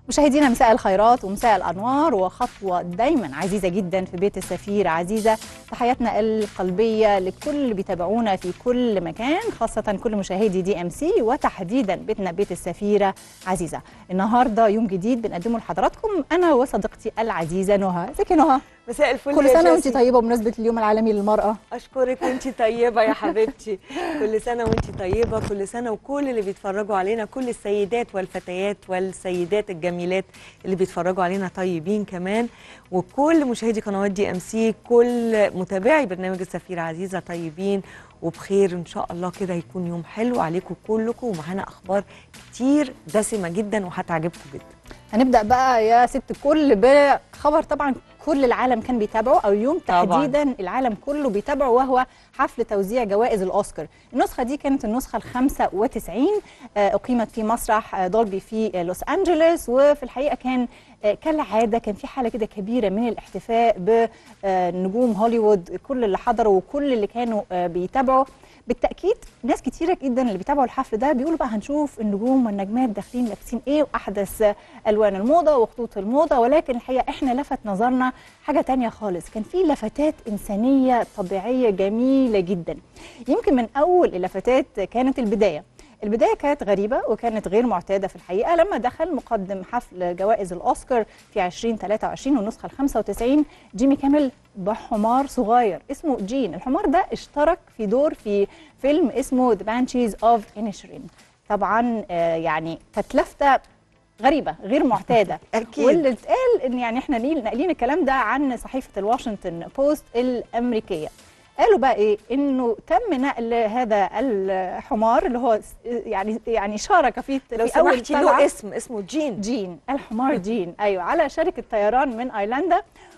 مشاهدينا مساء الخيرات ومساء الانوار وخطوه دايما عزيزه جدا في بيت السفير عزيزه تحياتنا القلبيه لكل اللي بيتابعونا في كل مكان خاصه كل مشاهدي دي ام سي وتحديدا بيتنا بيت السفيره عزيزه النهارده يوم جديد بنقدمه لحضراتكم انا وصديقتي العزيزه نهى ازيك يا نهى مساء الفل كل يا سنه وانت جاسي. طيبه بمناسبه اليوم العالمي للمراه اشكرك وانت طيبه يا حبيبتي كل سنه وانت طيبه كل سنه وكل اللي بيتفرجوا علينا كل السيدات والفتيات والسيدات الجميلات اللي بيتفرجوا علينا طيبين كمان وكل مشاهدي قنوات دي ام سي كل متابعي برنامج السفيره عزيزه طيبين وبخير ان شاء الله كده يكون يوم حلو عليكم كلكم ومعانا اخبار كتير دسمه جدا وهتعجبكم جدا هنبدا بقى يا ست الكل بخبر طبعا كل العالم كان بيتابعه او اليوم طبعاً. تحديدا العالم كله بيتابعه وهو حفل توزيع جوائز الاوسكار النسخه دي كانت النسخه ال 95 آه، اقيمت في مسرح آه، دولبي في آه، لوس انجلوس وفي الحقيقه كان آه، كالعاده كان في حاله كده كبيره من الاحتفاء بنجوم هوليوود كل اللي حضروا وكل اللي كانوا آه، بيتابعوا بالتاكيد ناس كتيره جدا اللي بيتابعوا الحفل ده بيقولوا بقى هنشوف النجوم والنجمات داخلين لابسين ايه واحدث الوان الموضه وخطوط الموضه ولكن الحقيقه احنا لفت نظرنا حاجه تانية خالص كان في لفتات انسانيه طبيعيه جميله جدا يمكن من اول اللفتات كانت البدايه البدايه كانت غريبه وكانت غير معتاده في الحقيقه لما دخل مقدم حفل جوائز الاوسكار في 2023 والنسخه ال 95 جيمي كامل بحمار صغير اسمه جين الحمار ده اشترك في دور في فيلم اسمه ذا بانشيز اوف انشرين طبعا آه، يعني كانت لفته غريبه غير معتاده أكيد. واللي اتقال ان يعني احنا ليه ناقلين الكلام ده عن صحيفه الواشنطن بوست الامريكيه قالوا بقى ايه انه تم نقل هذا الحمار اللي هو س- يعني يعني شارك في لو في اول سمحتي له طلعة. اسم اسمه جين جين الحمار جين ايوه على شركه طيران من ايرلندا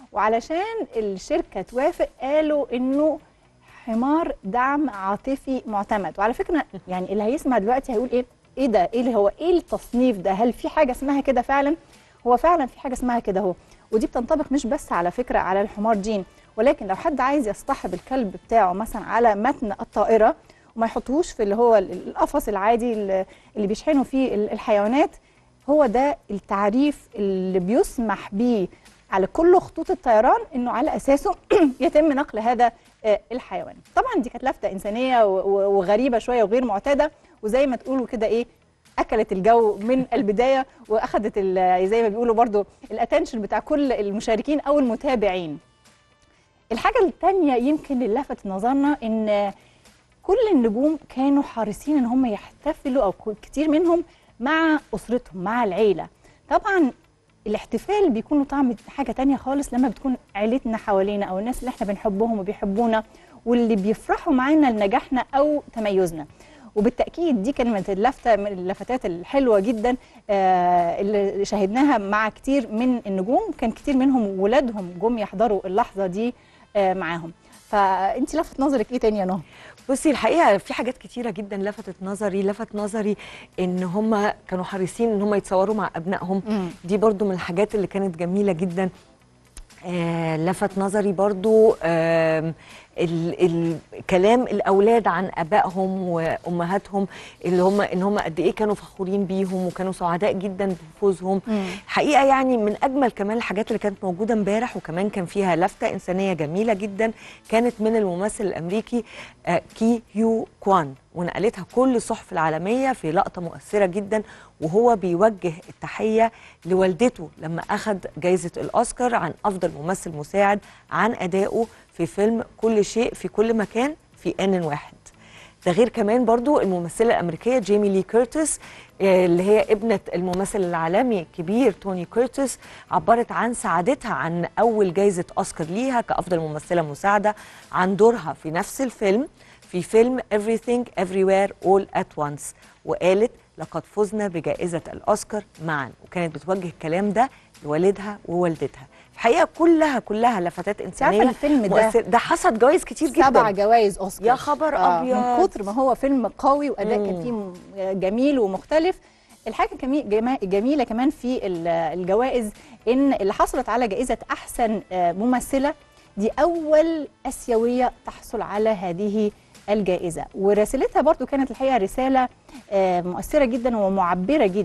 وعلشان الشركه توافق قالوا انه حمار دعم عاطفي معتمد وعلى فكره يعني اللي هيسمع دلوقتي هيقول ايه ايه ده ايه اللي هو ايه التصنيف ده هل في حاجه اسمها كده فعلا هو فعلا في حاجه اسمها كده اهو ودي بتنطبق مش بس على فكره على الحمار جين ولكن لو حد عايز يصطحب الكلب بتاعه مثلا على متن الطائره وما يحطوش في اللي هو القفص العادي اللي اللي بيشحنوا فيه الحيوانات هو ده التعريف اللي بيسمح بيه على كل خطوط الطيران انه على اساسه يتم نقل هذا آه، الحيوان طبعا دي كانت لفته انسانيه و- و- وغريبه شويه وغير معتاده وزي ما تقولوا كده ايه اكلت الجو من البدايه واخذت ال- زي ما بيقولوا برضو الاتنشن بتاع كل المشاركين او المتابعين الحاجه الثانيه يمكن اللي لفت نظرنا ان كل النجوم كانوا حريصين ان هم يحتفلوا او ك- كتير منهم مع اسرتهم مع العيله طبعا الاحتفال بيكون له طعم حاجه تانية خالص لما بتكون عيلتنا حوالينا او الناس اللي احنا بنحبهم وبيحبونا واللي بيفرحوا معانا لنجاحنا او تميزنا وبالتاكيد دي كانت اللفته من اللفتات الحلوه جدا آه، اللي شاهدناها مع كتير من النجوم كان كتير منهم ولادهم جم يحضروا اللحظه دي آه، معاهم فانت لفت نظرك ايه تاني يا نهى بصي الحقيقه في حاجات كتيره جدا لفتت نظري لفت نظري ان هم كانوا حريصين ان هم يتصوروا مع ابنائهم مم. دي برضو من الحاجات اللي كانت جميله جدا آه لفت نظري برضو آه ال- الكلام الاولاد عن ابائهم وامهاتهم اللي هم ان هم قد ايه كانوا فخورين بيهم وكانوا سعداء جدا بفوزهم مم. حقيقه يعني من اجمل كمان الحاجات اللي كانت موجوده امبارح وكمان كان فيها لفته انسانيه جميله جدا كانت من الممثل الامريكي آه، كي يو كوان ونقلتها كل الصحف العالميه في لقطه مؤثره جدا وهو بيوجه التحيه لوالدته لما اخذ جائزه الاوسكار عن افضل ممثل مساعد عن ادائه في فيلم كل شيء في كل مكان في ان واحد ده غير كمان برضو الممثلة الأمريكية جيمي لي كيرتس آه، اللي هي ابنة الممثل العالمي الكبير توني كيرتس عبرت عن سعادتها عن أول جايزة أوسكار ليها كأفضل ممثلة مساعدة عن دورها في نفس الفيلم في فيلم Everything Everywhere All at Once وقالت لقد فزنا بجائزة الأوسكار معا وكانت بتوجه الكلام ده لوالدها ووالدتها الحقيقة كلها كلها لفتات إنسانية الفيلم ده مؤثرة. ده حصد جوائز كتير جدا سبع جوائز اوسكار يا خبر أبيض. من كتر ما هو فيلم قوي واداء كان مم. فيه م- جميل ومختلف الحاجه كمي- جما- جميله كمان في ال- الجوائز ان اللي حصلت على جائزه احسن آه، ممثله دي اول اسيويه تحصل على هذه الجائزه ورسالتها برضو كانت الحقيقه رساله آه، مؤثره جدا ومعبره جدا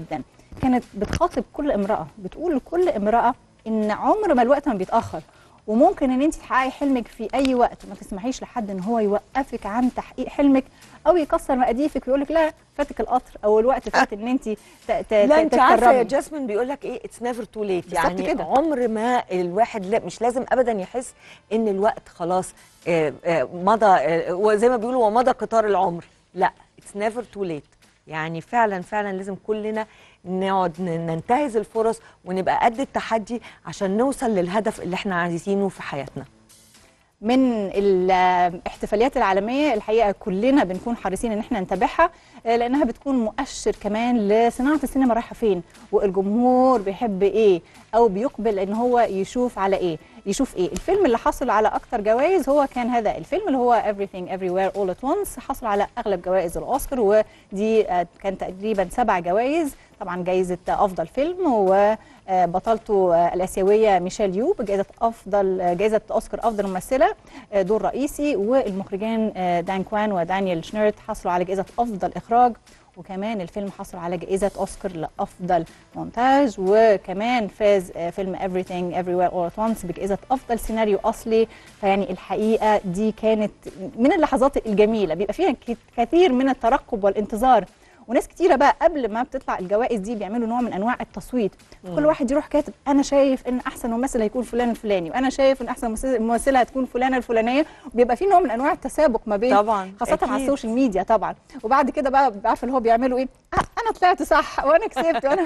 كانت بتخاطب كل امراه بتقول لكل امراه ان عمر ما الوقت ما بيتاخر وممكن ان انت تحققي حلمك في اي وقت ما تسمحيش لحد ان هو يوقفك عن تحقيق حلمك او يكسر مقاديفك ويقول لك لا فاتك القطر او الوقت فات ان انت ت- ت- لا انت عارفه يا تتكرمي. جاسمين بيقول لك ايه اتس نيفر تو ليت بالظبط يعني كده. عمر ما الواحد لا مش لازم ابدا يحس ان الوقت خلاص آه، آه، مضى آه، وزي ما بيقولوا ومضى قطار العمر لا اتس نيفر تو ليت يعني فعلا فعلا لازم كلنا نقعد ن- ننتهز الفرص ونبقى قد التحدي عشان نوصل للهدف اللي احنا عايزينه في حياتنا من الاحتفاليات العالميه الحقيقه كلنا بنكون حريصين ان احنا نتابعها آه، لانها بتكون مؤشر كمان لصناعه السينما رايحه فين والجمهور بيحب ايه او بيقبل ان هو يشوف على ايه يشوف ايه الفيلم اللي حصل على اكتر جوائز هو كان هذا الفيلم اللي هو Everything Everywhere All at Once حصل على اغلب جوائز الاوسكار ودي آه، كان تقريبا سبع جوائز طبعا جائزه افضل فيلم وبطلته آه، الاسيويه ميشيل يو بجائزه افضل آه، جائزه اوسكار افضل ممثله آه، دور رئيسي والمخرجين آه، دان كوان ودانيال شنيرت حصلوا على جائزه افضل اخراج وكمان الفيلم حصل على جائزة أوسكار لأفضل مونتاج وكمان فاز آه، فيلم Everything Everywhere All at Once بجائزة أفضل سيناريو أصلي فيعني الحقيقة دي كانت من اللحظات الجميلة بيبقى فيها كت- كثير من الترقب والانتظار وناس كتيره بقى قبل ما بتطلع الجوائز دي بيعملوا نوع من انواع التصويت كل واحد يروح كاتب انا شايف ان احسن ممثل هيكون فلان الفلاني وانا شايف ان احسن ممثل- ممثله هتكون فلانه الفلانيه بيبقى في نوع من انواع التسابق ما بين طبعا خاصه على أكيد. السوشيال ميديا طبعا وبعد كده بقى عارفه اللي هو بيعملوا ايه آه انا طلعت صح وانا كسبت وانا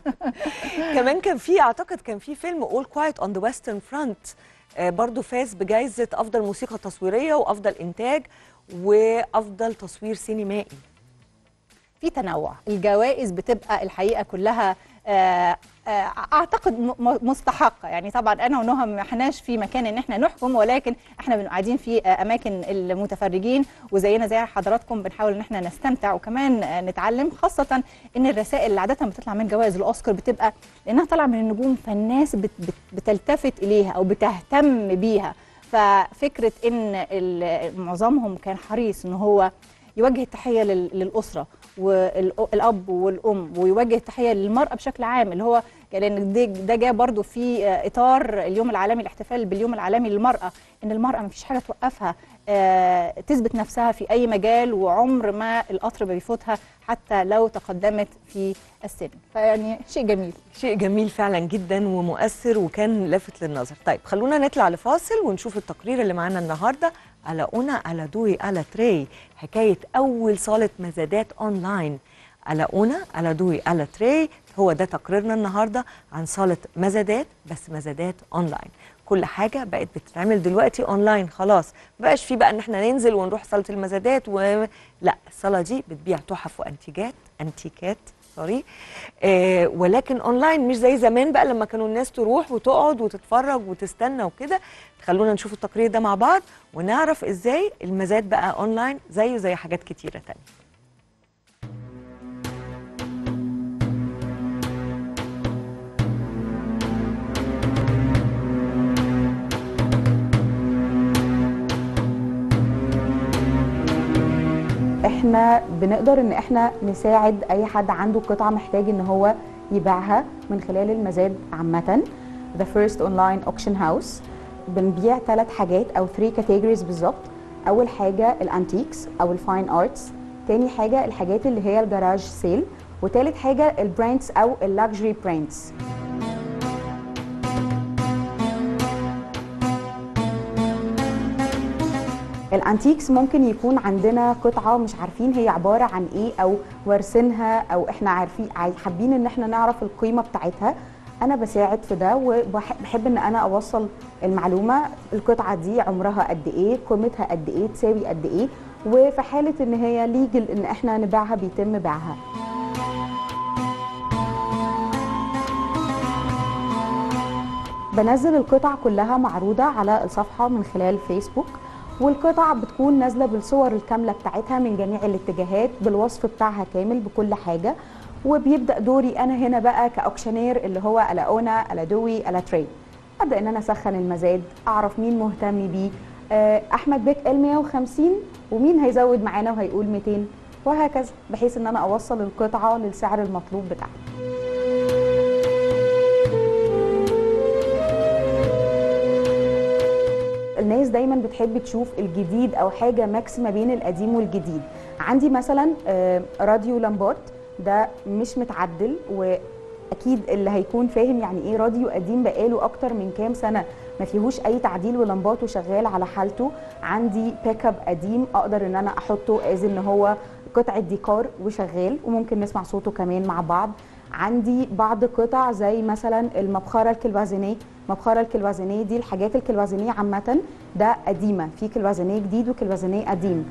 كمان كان في اعتقد كان في فيلم All Quiet on the Western Front آه، برضو فاز بجائزة أفضل موسيقى تصويرية وأفضل إنتاج وأفضل تصوير سينمائي في تنوع الجوائز بتبقى الحقيقه كلها آه، آه، اعتقد م- م- مستحقه يعني طبعا انا ونهى ما احناش في مكان ان احنا نحكم ولكن احنا بنبقى قاعدين في آه، اماكن المتفرجين وزينا زي حضراتكم بنحاول ان احنا نستمتع وكمان آه، نتعلم خاصه ان الرسائل اللي عاده بتطلع من جوائز الاوسكار بتبقى لانها طالعه من النجوم فالناس بت بت بتلتفت اليها او بتهتم بيها ففكره ان ال- معظمهم كان حريص ان هو يوجه التحيه لل- للاسره والاب والام ويوجه التحيه للمراه بشكل عام اللي هو لان ده- ده جاء برضو في آه، اطار اليوم العالمي الاحتفال باليوم العالمي للمراه ان المراه ما فيش حاجه توقفها آه، تثبت نفسها في اي مجال وعمر ما القطر بيفوتها حتى لو تقدمت في السن فيعني شيء جميل شيء جميل فعلا جدا ومؤثر وكان لافت للنظر طيب خلونا نطلع لفاصل ونشوف التقرير اللي معانا النهارده على أونا على دوي على تري حكاية أول صالة مزادات أونلاين على أونا على دوي على تري هو ده تقريرنا النهارده عن صالة مزادات بس مزادات أونلاين كل حاجة بقت بتتعمل دلوقتي أونلاين خلاص مبقاش في بقى إن احنا ننزل ونروح صالة المزادات و... لا الصالة دي بتبيع تحف وأنتيجات أنتيكات سوري آه ولكن اونلاين مش زي زمان بقى لما كانوا الناس تروح وتقعد وتتفرج وتستنى وكده خلونا نشوف التقرير ده مع بعض ونعرف ازاي المزاد بقى اونلاين زيه زي حاجات كتيره تانية احنا بنقدر ان احنا نساعد اي حد عنده قطعه محتاج ان هو يبيعها من خلال المزاد عامه The First Online Auction House بنبيع ثلاث حاجات او 3 categories بالظبط اول حاجه الانتيكس او الفاين ارتس تاني حاجه الحاجات اللي هي الجراج سيل وتالت حاجه البراندز او اللكجري براندز الانتيكس ممكن يكون عندنا قطعه مش عارفين هي عباره عن ايه او وارثينها او احنا عارفين عاي- حابين ان احنا نعرف القيمه بتاعتها انا بساعد في ده وبحب ان انا اوصل المعلومه القطعه دي عمرها قد ايه قيمتها قد ايه تساوي قد ايه وفي حاله ان هي ليجل ان احنا نبيعها بيتم بيعها بنزل القطع كلها معروضة على الصفحة من خلال فيسبوك والقطع بتكون نازلة بالصور الكاملة بتاعتها من جميع الاتجاهات بالوصف بتاعها كامل بكل حاجة وبيبدأ دوري أنا هنا بقى كأوكشنير اللي هو ألا أونا ألا دوي ألا تري أبدأ إن أنا أسخن المزاد أعرف مين مهتم بيه آه، أحمد بيك قال 150 ومين هيزود معانا وهيقول 200 وهكذا بحيث إن أنا أوصل القطعة للسعر المطلوب بتاعها الناس دايما بتحب تشوف الجديد او حاجه ماكس ما بين القديم والجديد عندي مثلا آه، راديو لامبورت ده مش متعدل واكيد اللي هيكون فاهم يعني ايه راديو قديم بقاله اكتر من كام سنه ما فيهوش اي تعديل ولمبات وشغال على حالته عندي بيك اب قديم اقدر ان انا احطه از ان هو قطعه ديكور وشغال وممكن نسمع صوته كمان مع بعض عندي بعض قطع زي مثلا المبخره الكلوازينيه مبخره الكلوازينيه دي الحاجات الكلوازينيه عامه ده قديمه في كلوازينيه جديد وكلوازينيه قديم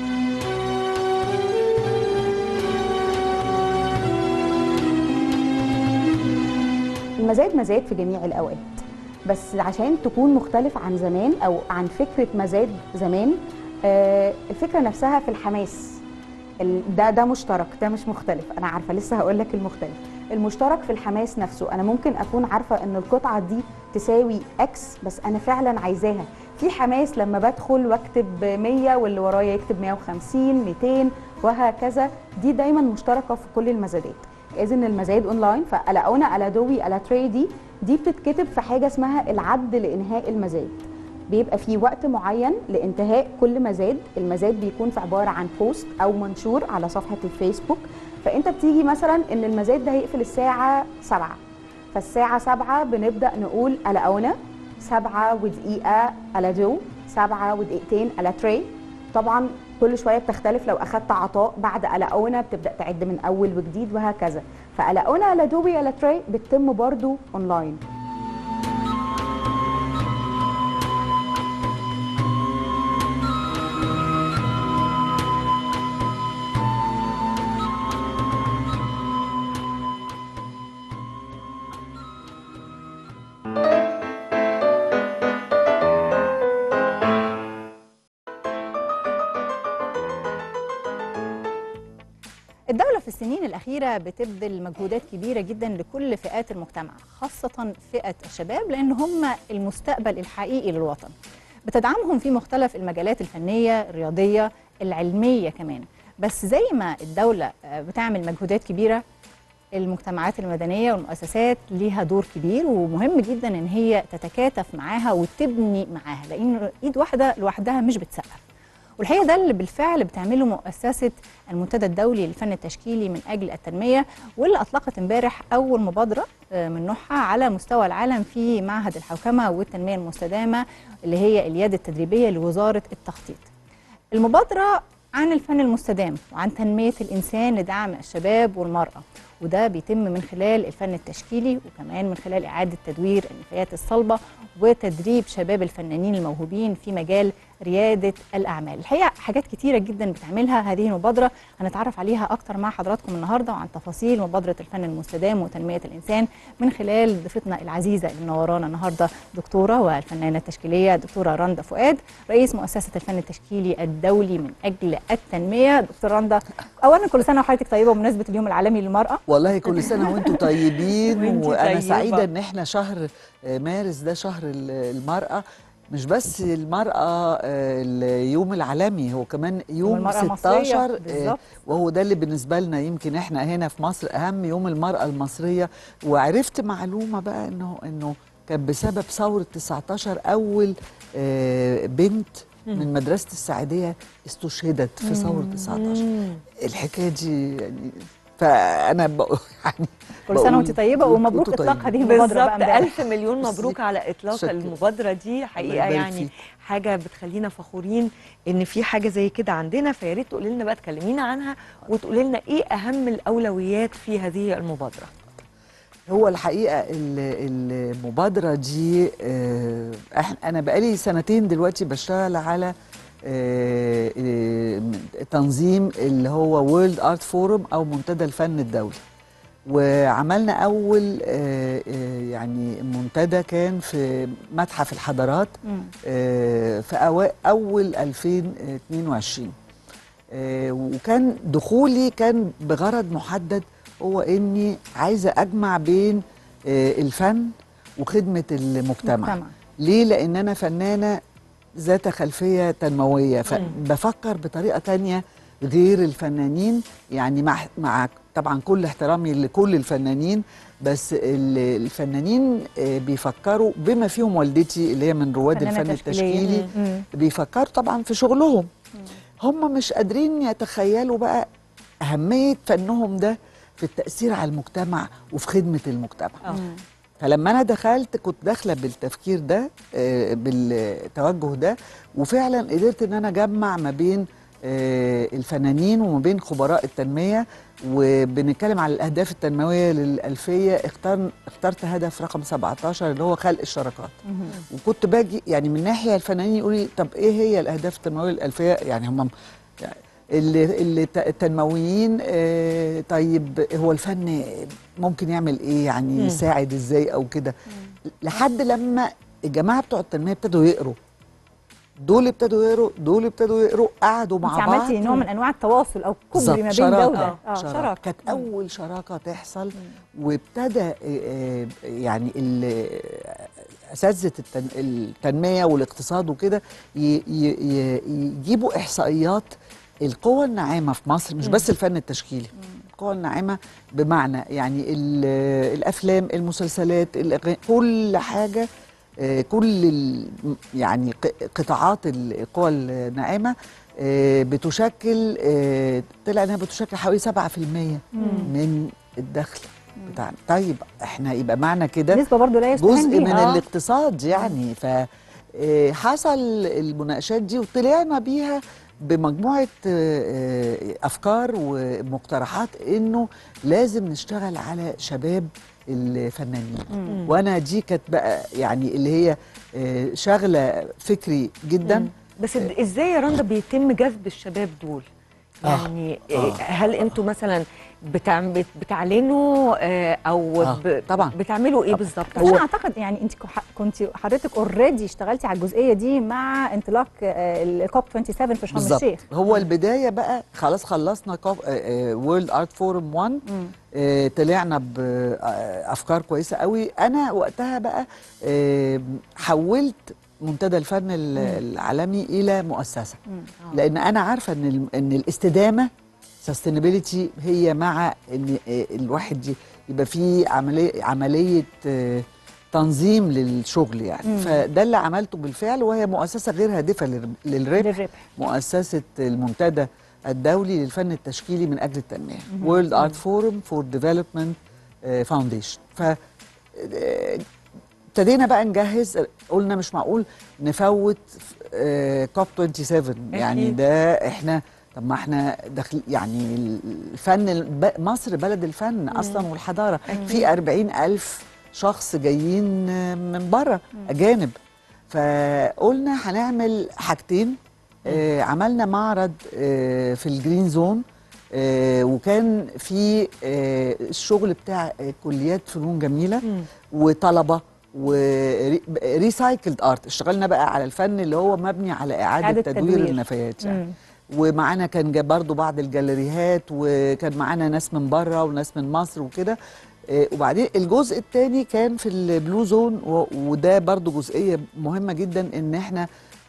المزاج مزاج في جميع الاوقات بس عشان تكون مختلف عن زمان او عن فكره مزاج زمان آه، الفكره نفسها في الحماس ال- ده ده مشترك ده مش مختلف انا عارفه لسه هقول لك المختلف المشترك في الحماس نفسه انا ممكن اكون عارفه ان القطعه دي تساوي اكس بس انا فعلا عايزاها في حماس لما بدخل واكتب 100 واللي ورايا يكتب 150 200 وهكذا دي دايما مشتركه في كل المزادات اذن المزاد اونلاين فالاونا على دوي على تري دي دي بتتكتب في حاجه اسمها العد لانهاء المزاد بيبقى في وقت معين لانتهاء كل مزاد المزاد بيكون في عباره عن بوست او منشور على صفحه الفيسبوك فانت بتيجي مثلا ان المزاد ده هيقفل الساعه 7 فالساعه 7 بنبدا نقول على اونا 7 ودقيقه على دو 7 ودقيقتين على تري طبعا كل شويه بتختلف لو اخدت عطاء بعد الاونا بتبدا تعد من اول وجديد وهكذا فالاونا على دوبي على تري بتتم برضو اونلاين الدولة في السنين الأخيرة بتبذل مجهودات كبيرة جدا لكل فئات المجتمع خاصة فئة الشباب لأن هم المستقبل الحقيقي للوطن بتدعمهم في مختلف المجالات الفنية الرياضية العلمية كمان بس زي ما الدولة آه، بتعمل مجهودات كبيرة المجتمعات المدنية والمؤسسات ليها دور كبير ومهم جدا ان هي تتكاتف معاها وتبني معاها لان ايد واحدة لوحدها مش بتسقف والحقيقه ده اللي بالفعل بتعمله مؤسسه المنتدى الدولي للفن التشكيلي من اجل التنميه واللي اطلقت امبارح اول مبادره آه، من نوعها على مستوى العالم في معهد الحوكمه والتنميه المستدامه اللي هي اليد التدريبيه لوزاره التخطيط. المبادره عن الفن المستدام وعن تنميه الانسان لدعم الشباب والمراه وده بيتم من خلال الفن التشكيلي وكمان من خلال اعاده تدوير النفايات الصلبه وتدريب شباب الفنانين الموهوبين في مجال رياده الاعمال الحقيقه حاجات كتيره جدا بتعملها هذه المبادره هنتعرف عليها اكتر مع حضراتكم النهارده وعن تفاصيل مبادره الفن المستدام وتنميه الانسان من خلال ضيفتنا العزيزه اللي منورانا النهارده دكتوره والفنانه التشكيليه دكتوره رندا فؤاد رئيس مؤسسه الفن التشكيلي الدولي من اجل التنميه دكتور رندا اولا كل سنه وحضرتك طيبه بمناسبه اليوم العالمي للمراه والله كل سنه وانتم طيبين وانتي وانا طيبة. سعيده ان احنا شهر آه، مارس ده شهر ال- المراه مش بس المرأة آه، اليوم العالمي هو كمان يوم المرأة المصرية، 16 آه، بالظبط. وهو ده اللي بالنسبة لنا يمكن احنا هنا في مصر أهم يوم المرأة المصرية وعرفت معلومة بقى انه انه كان بسبب ثورة 19 أول آه، بنت من مدرسة السعيدية استشهدت في ثورة 19 الحكاية دي يعني فأنا بقول يعني كل سنه وانت بقول طيبه ومبروك وانتوا اطلاق طيبين. هذه المبادره بقى بالظبط امبارح ألف مليون مبروك ميرسي. على إطلاق شكرا. المبادرة دي حقيقة يبارك يعني فيك. حاجة بتخلينا فخورين إن في حاجة زي كده عندنا فيا ريت تقولي لنا بقى تكلمينا عنها وتقولي لنا إيه أهم الأولويات في هذه المبادرة هو الحقيقه ال- المبادره دي آه، إحنا- انا بقالي سنتين دلوقتي بشتغل على آه، آه، تنظيم اللي هو وورلد ارت فورم او منتدى الفن الدولي وعملنا اول آه، آه، يعني منتدى كان في متحف الحضارات مم. آه، في أوا- اول 2022 آه، وكان دخولي كان بغرض محدد هو اني عايزه اجمع بين آه، الفن وخدمه المجتمع مجتمع. ليه لان انا فنانه ذات خلفيه تنمويه فبفكر بطريقه تانية غير الفنانين يعني مع مع طبعا كل احترامي لكل الفنانين بس ال- الفنانين آه، بيفكروا بما فيهم والدتي اللي هي من رواد فنانة الفن تشكيلية. التشكيلي مم. بيفكروا طبعا في شغلهم هم مش قادرين يتخيلوا بقى أهمية فنهم ده في التأثير على المجتمع وفي خدمة المجتمع آه. فلما أنا دخلت كنت داخلة بالتفكير ده آه، بالتوجه ده وفعلا قدرت إن أنا أجمع ما بين آه، الفنانين وما بين خبراء التنمية وبنتكلم على الأهداف التنموية للألفية اختار اخترت هدف رقم 17 اللي هو خلق الشراكات وكنت باجي يعني من ناحيه الفنانين يقولوا لي طب ايه هي الاهداف التنمويه للالفيه يعني هم يعني اللي اللي ت- التنمويين آه طيب هو الفن ممكن يعمل ايه يعني مم. يساعد ازاي او كده لحد لما الجماعه بتوع التنميه ابتدوا يقروا دول ابتدوا يقروا دول ابتدوا يقروا قعدوا مع انت بعض عملتي نوع من انواع التواصل او كوبري بالظبط، ما بين شراكة. دوله اه شراكة. شراكه كانت اول شراكه تحصل وابتدى آه، آه، يعني ال- اساتذه التن- التنميه والاقتصاد وكده ي- ي- ي- يجيبوا احصائيات القوى الناعمه في مصر مش بس الفن التشكيلي القوى الناعمه بمعنى يعني ال- الافلام المسلسلات الأغاني، كل حاجه آه، كل ال- يعني ق- قطاعات القوى الناعمه آه، بتشكل آه، طلع انها بتشكل حوالي 7% من الدخل بتاعنا طيب احنا يبقى معنى كده نسبه برضو لا يستهان جزء بيها. من آه. الاقتصاد يعني ف آه، حصل المناقشات دي وطلعنا بيها بمجموعة آه، آه، أفكار ومقترحات إنه لازم نشتغل على شباب الفنانين وأنا دي كانت بقى يعني اللي هي آه، شغلة فكري جدا بس د- ازاي يا رندا بيتم جذب الشباب دول؟ آه. يعني آه. آه. هل انتوا مثلا بتعم بت- بتعلنوا آه، او آه، ب- طبعاً. بتعملوا ايه طبعاً. بالظبط؟ عشان اعتقد يعني انت كنت حضرتك اوريدي اشتغلتي على الجزئيه دي مع انطلاق الكوب 27 في شرم بالظبط الشيخ هو البدايه بقى خلاص خلصنا وورلد ارت فورم 1 آه، طلعنا بافكار كويسه قوي انا وقتها بقى آه، حولت منتدى الفن ال- العالمي الى مؤسسه لان انا عارفه ان ال- ان الاستدامه سستينابيلتي هي مع ان آه، الواحد ي- يبقى فيه عمليه عمليه آه، تنظيم للشغل يعني فده اللي عملته بالفعل وهي مؤسسه غير هادفه للر- للربح للربح مؤسسة المنتدى الدولي للفن التشكيلي من أجل التنمية World Art Forum for Development آه، Foundation ف آه، ابتدينا بقى نجهز قلنا مش معقول نفوت كوب 27 يعني أكيد. ده احنا طب ما احنا داخل يعني الفن الب- مصر بلد الفن اصلا والحضاره في 40 الف شخص جايين آه، من بره اجانب فقلنا هنعمل حاجتين آه عملنا معرض آه في الجرين زون آه وكان في آه الشغل بتاع آه كليات فنون جميله وطلبه وريسايكلد ارت اشتغلنا بقى على الفن اللي هو مبني على اعاده, إعادة تدوير, تدوير. النفايات يعني مم. ومعانا كان جا- برضو بعض الجاليريهات وكان معانا ناس من بره وناس من مصر وكده آه، وبعدين الجزء الثاني كان في البلو زون و- وده برضو جزئيه مهمه جدا ان احنا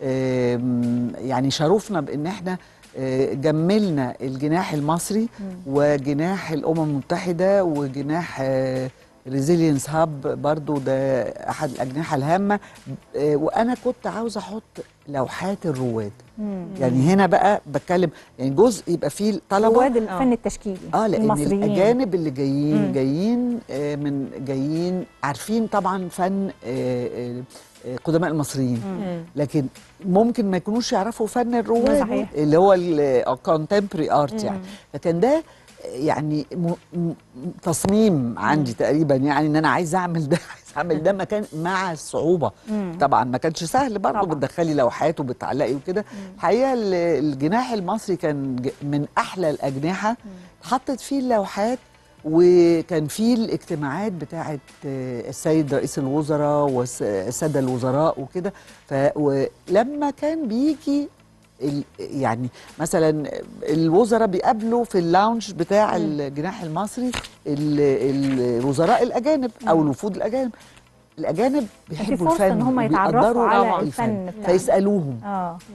آم، يعني شرفنا بان احنا آه، جملنا الجناح المصري وجناح الامم المتحده وجناح ريزيلينس هاب برضو ده احد الاجنحه الهامه آه، وانا كنت عاوزه احط لوحات الرواد يعني هنا بقى بتكلم يعني جزء يبقى فيه طلبه رواد الفن التشكيلي اه لان المصريين الاجانب اللي جايين مم. جايين آه، من جايين عارفين طبعا فن آه، آه، آه، قدماء المصريين مم. لكن ممكن ما يكونوش يعرفوا فن الرواد صحيح. اللي هو الكونتمبري ارت يعني لكن ده يعني م- م- تصميم عندي تقريبا يعني ان انا عايز اعمل ده عايز اعمل ده مكان مع الصعوبه طبعا ما كانش سهل برضه طبعاً. بتدخلي لوحات وبتعلقي وكده الحقيقه ال- الجناح المصري كان ج- من احلى الاجنحه حطت فيه اللوحات وكان فيه الاجتماعات بتاعه آه، السيد رئيس الوزراء والساده الوزراء وكده ف- ولما كان بيجي ال- يعني مثلا الوزراء بيقابلوا في اللاونج بتاع الجناح المصري ال- الوزراء الاجانب او الوفود الاجانب الاجانب بيحبوا فرصة الفن إن هم يتعرفوا وبيقدروا على طبعاً الفن بتاعنا. فيسالوهم اه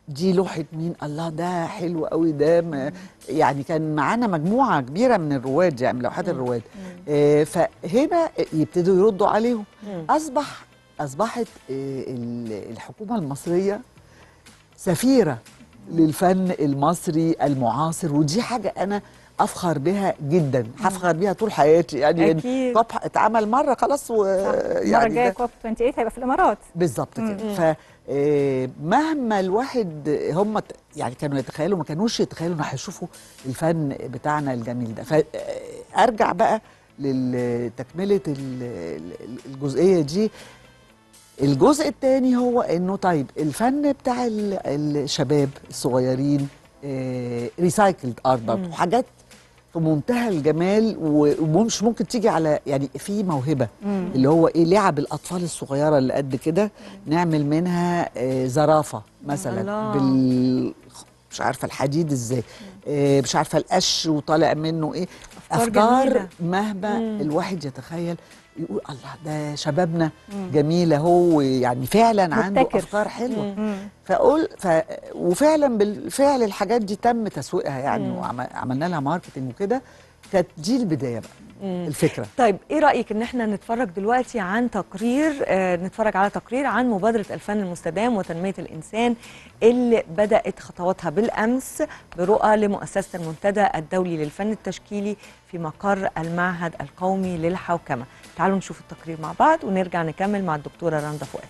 دي لوحه مين الله ده حلو قوي ده م- يعني كان معانا مجموعه كبيره من الرواد يعني من لوحات الرواد آه، فهنا يبتدوا يردوا عليهم اصبح اصبحت آه، ال- الحكومه المصريه سفيره للفن المصري المعاصر ودي حاجه انا افخر بها جدا هفخر بيها طول حياتي يعني أكيد. كوب اتعمل مره خلاص و المره يعني الجايه ده- كوب 28 هيبقى في الامارات بالظبط كده ف آه، مهما الواحد هم ت- يعني كانوا يتخيلوا ما كانوش يتخيلوا ان هيشوفوا الفن بتاعنا الجميل ده فارجع بقى لتكمله الجزئيه دي الجزء الثاني هو انه طيب الفن بتاع ال- الشباب الصغيرين ريسايكلد ارت برضه حاجات في منتهى الجمال و- ومش ممكن تيجي على يعني في موهبه اللي هو ايه لعب الاطفال الصغيره اللي قد كده نعمل منها آه، زرافه مثلا الله. بال مش عارفه الحديد ازاي آه، مش عارفه القش وطالع منه ايه أفكار افكار جميلة. مهما الواحد يتخيل يقول الله ده شبابنا جميله هو يعني فعلا عنده مبتكر. افكار حلوه فاقول ف... وفعلا بالفعل الحاجات دي تم تسويقها يعني وعملنا لها ماركتنج وكده كانت دي البدايه بقى الفكره طيب ايه رايك ان احنا نتفرج دلوقتي عن تقرير آه نتفرج على تقرير عن مبادره الفن المستدام وتنميه الانسان اللي بدات خطواتها بالامس برؤى لمؤسسه المنتدى الدولي للفن التشكيلي في مقر المعهد القومي للحوكمه تعالوا نشوف التقرير مع بعض ونرجع نكمل مع الدكتوره رندا فؤاد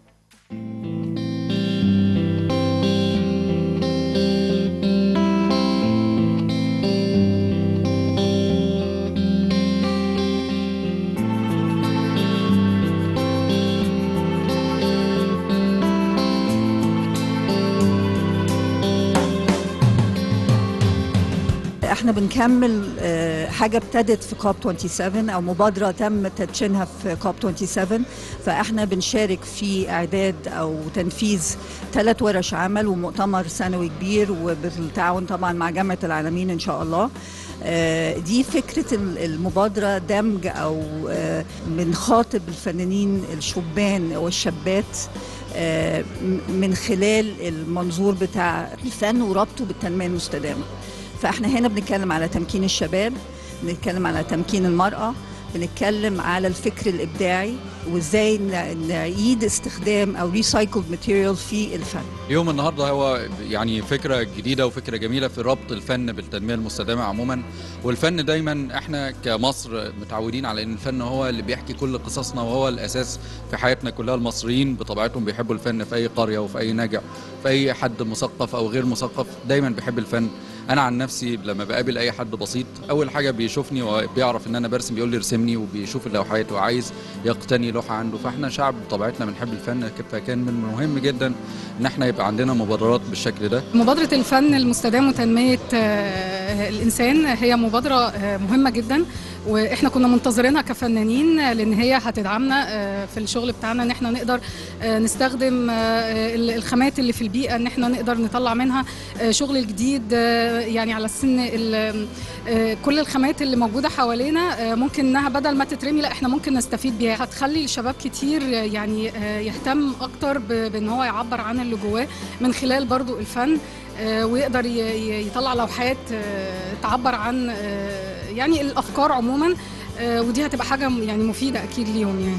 احنا بنكمل آه، حاجه ابتدت في كوب 27 او مبادره تم تدشينها في كوب 27 فاحنا بنشارك في اعداد او تنفيذ ثلاث ورش عمل ومؤتمر سنوي كبير وبالتعاون طبعا مع جامعه العالمين ان شاء الله آه، دي فكره ال- المبادره دمج او آه، بنخاطب الفنانين الشبان والشابات آه، م- من خلال المنظور بتاع الفن وربطه بالتنميه المستدامه فاحنا هنا بنتكلم على تمكين الشباب بنتكلم على تمكين المرأة بنتكلم على الفكر الإبداعي وإزاي ن- نعيد استخدام أو ريسايكلد ماتيريال في الفن يوم النهارده هو يعني فكره جديده وفكره جميله في ربط الفن بالتنميه المستدامه عموما والفن دايما احنا كمصر متعودين على ان الفن هو اللي بيحكي كل قصصنا وهو الاساس في حياتنا كلها المصريين بطبيعتهم بيحبوا الفن في اي قريه وفي اي نجع في اي حد مثقف او غير مثقف دايما بيحب الفن انا عن نفسي لما بقابل اي حد بسيط اول حاجه بيشوفني وبيعرف ان انا برسم بيقول لي ارسمني وبيشوف اللوحات وعايز يقتني لوحه عنده فاحنا شعب بطبيعتنا بنحب الفن فكان من المهم جدا ان احنا يبقى عندنا مبادرات بالشكل ده مبادرة الفن المستدام وتنمية آه، الإنسان هي مبادرة آه، مهمة جدا واحنا كنا منتظرينها كفنانين آه، لان هي هتدعمنا آه، في الشغل بتاعنا ان احنا نقدر آه، نستخدم آه، ال- الخامات اللي في البيئه ان احنا نقدر نطلع منها آه، شغل جديد آه، يعني على السن ال- آه، كل الخامات اللي موجوده حوالينا آه، ممكن انها بدل ما تترمي لا احنا ممكن نستفيد بيها هتخلي الشباب كتير آه، يعني آه، يهتم اكتر ب- بان هو يعبر عن اللي جواه من خلال برضو الفن آه، ويقدر ي- ي- يطلع لوحات آه، تعبر عن آه، يعني الافكار عموما آه، ودي هتبقى حاجه م- يعني مفيده اكيد ليهم يعني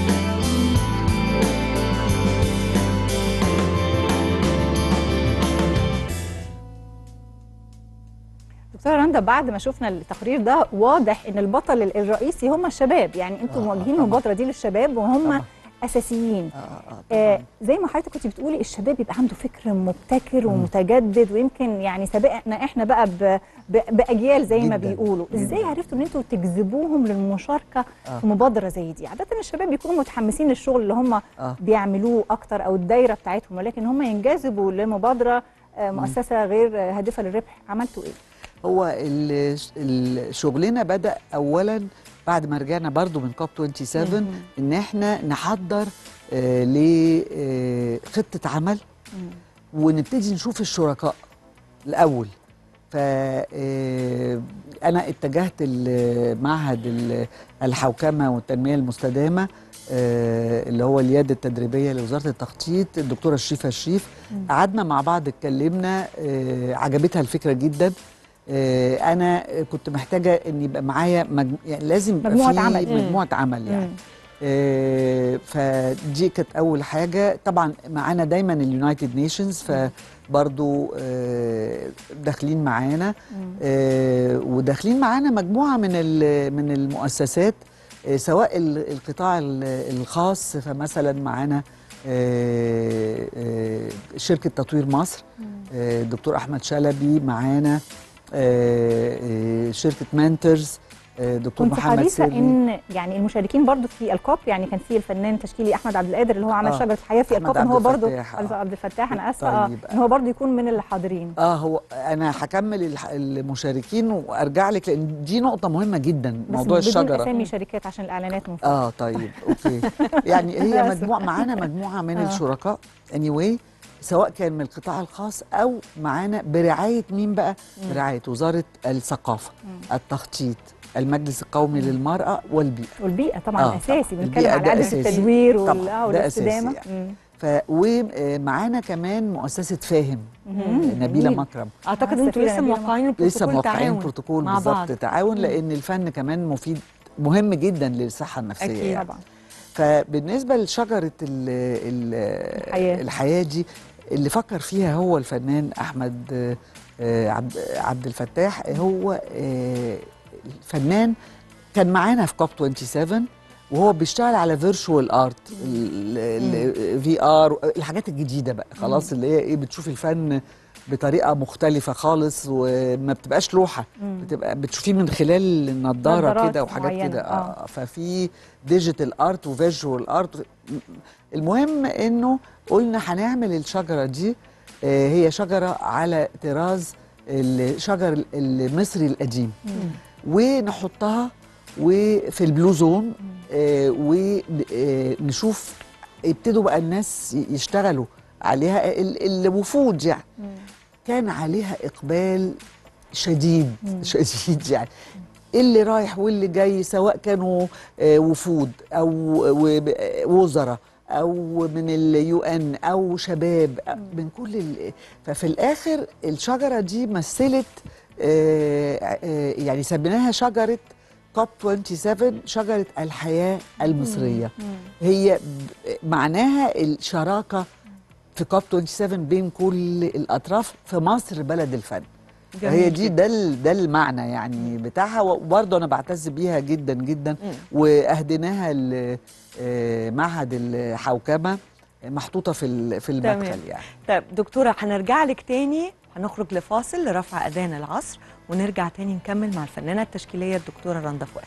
دكتوره رندا بعد ما شفنا التقرير ده واضح ان البطل ال- الرئيسي هم الشباب يعني انتم آه، موجهين طبعاً. المبادره دي للشباب وهم طبعاً. اساسيين آه آه آه طبعاً. زي ما حضرتك كنت بتقولي الشباب يبقى عنده فكر مبتكر ومتجدد ويمكن يعني سابقنا احنا بقى ب ب باجيال زي ما جداً، بيقولوا جداً. ازاي عرفتوا ان انتوا تجذبوهم للمشاركه آه. في مبادره زي دي عاده الشباب بيكونوا متحمسين للشغل اللي هم آه. بيعملوه اكتر او الدايره بتاعتهم ولكن هم ينجذبوا لمبادره آه، مؤسسه غير آه، هادفه للربح عملتوا ايه هو ال- ال- شغلنا بدأ أولا بعد ما رجعنا برضو من كوب 27 إن إحنا نحضر آه لخطة عمل ونبتدي نشوف الشركاء الأول فأنا اتجهت لمعهد ال- الحوكمة والتنمية المستدامة آه، اللي هو اليد التدريبيه لوزاره التخطيط الدكتوره شريفه شريف قعدنا مع بعض اتكلمنا آه، عجبتها الفكره جدا آه، انا كنت محتاجه ان يبقى معايا مج... يعني لازم يبقى مجموعة في عمل. مجموعه عمل يعني مم. آه، فدي كانت اول حاجه طبعا معانا دايما اليونايتد نيشنز فبرضو آه، داخلين معانا آه، وداخلين معانا مجموعه من ال- من المؤسسات آه، سواء ال- القطاع ال- الخاص فمثلا معانا آه، آه، شركه تطوير مصر آه، الدكتور احمد شلبي معانا آه، آه، شركه مانترز آه، دكتور كنت محمد حريصه سري ان يعني المشاركين برضو في الكوب يعني كان في الفنان التشكيلي احمد عبد القادر اللي هو عمل آه. شجره الحياه في أحمد الكوب ان عبد هو برضو الفتاح، آه. عبد الفتاح انا اسفه طيب. اه ان هو برضو يكون من اللي حاضرين اه هو انا هكمل الح- المشاركين وارجع لك لان دي نقطه مهمه جدا بس موضوع بدون الشجره اسامي شركات عشان الاعلانات من فضلك. اه طيب اوكي يعني هي لا، مجموعه معانا مجموعه من آه. الشركاء اني anyway سواء كان من القطاع الخاص او معانا برعايه مين بقى برعايه وزاره الثقافه التخطيط المجلس القومي للمراه والبيئه والبيئه طبعا آه، اساسي طبعاً. بنتكلم البيئة على ده عدد أساسي. التدوير وال- طبعاً، آه، ده أساسي والاستدامه يعني. مم. ف ومعانا كمان مؤسسه فاهم نبيله جميل. مكرم اعتقد آه، انتوا السفيرة لسه نبيلة موقعين لسه بروتوكول موقعين تعاون بروتوكول مع بعض بالظبط تعاون لان الفن كمان مفيد مهم جدا للصحه النفسيه أكيد. يعني. طبعا فبالنسبه لشجره ال ال الحياة. الحياه دي اللي فكر فيها هو الفنان احمد آه، آه، عبد عبد الفتاح هو آه، الفنان كان معانا في كوب 27 وهو بيشتغل على فيرتشوال ارت الفي ار الحاجات الجديده بقى خلاص اللي هي ايه بتشوف الفن بطريقه مختلفه خالص وما بتبقاش لوحه بتبقى بتشوفيه من خلال النضاره نظارات كده وحاجات معينة، كده آه. اه ففي ديجيتال ارت وفيجوال ارت المهم انه قلنا هنعمل الشجره دي آه، هي شجره على طراز الشجر المصري القديم ونحطها وفي البلو زون ونشوف ابتدوا بقى الناس ي- يشتغلوا عليها ال- الوفود يعني كان عليها اقبال شديد شديد يعني اللي رايح واللي جاي سواء كانوا آه، وفود او و- آه، وزراء او من اليو ان او شباب آه، من كل ال- ففي الاخر الشجره دي مثلت آه، آه، يعني سميناها شجره كوب 27 شجره الحياه المصريه هي ب- معناها الشراكه في كوب 27 بين كل الاطراف في مصر بلد الفن هي دي ده ال- ده المعنى يعني بتاعها وبرضه انا بعتز بيها جدا جدا واهديناها لمعهد الحوكمه محطوطه في ال- في تمام. المدخل يعني طيب دكتوره هنرجع لك تاني هنخرج لفاصل لرفع اذان العصر ونرجع تاني نكمل مع الفنانه التشكيليه الدكتوره رندا فؤاد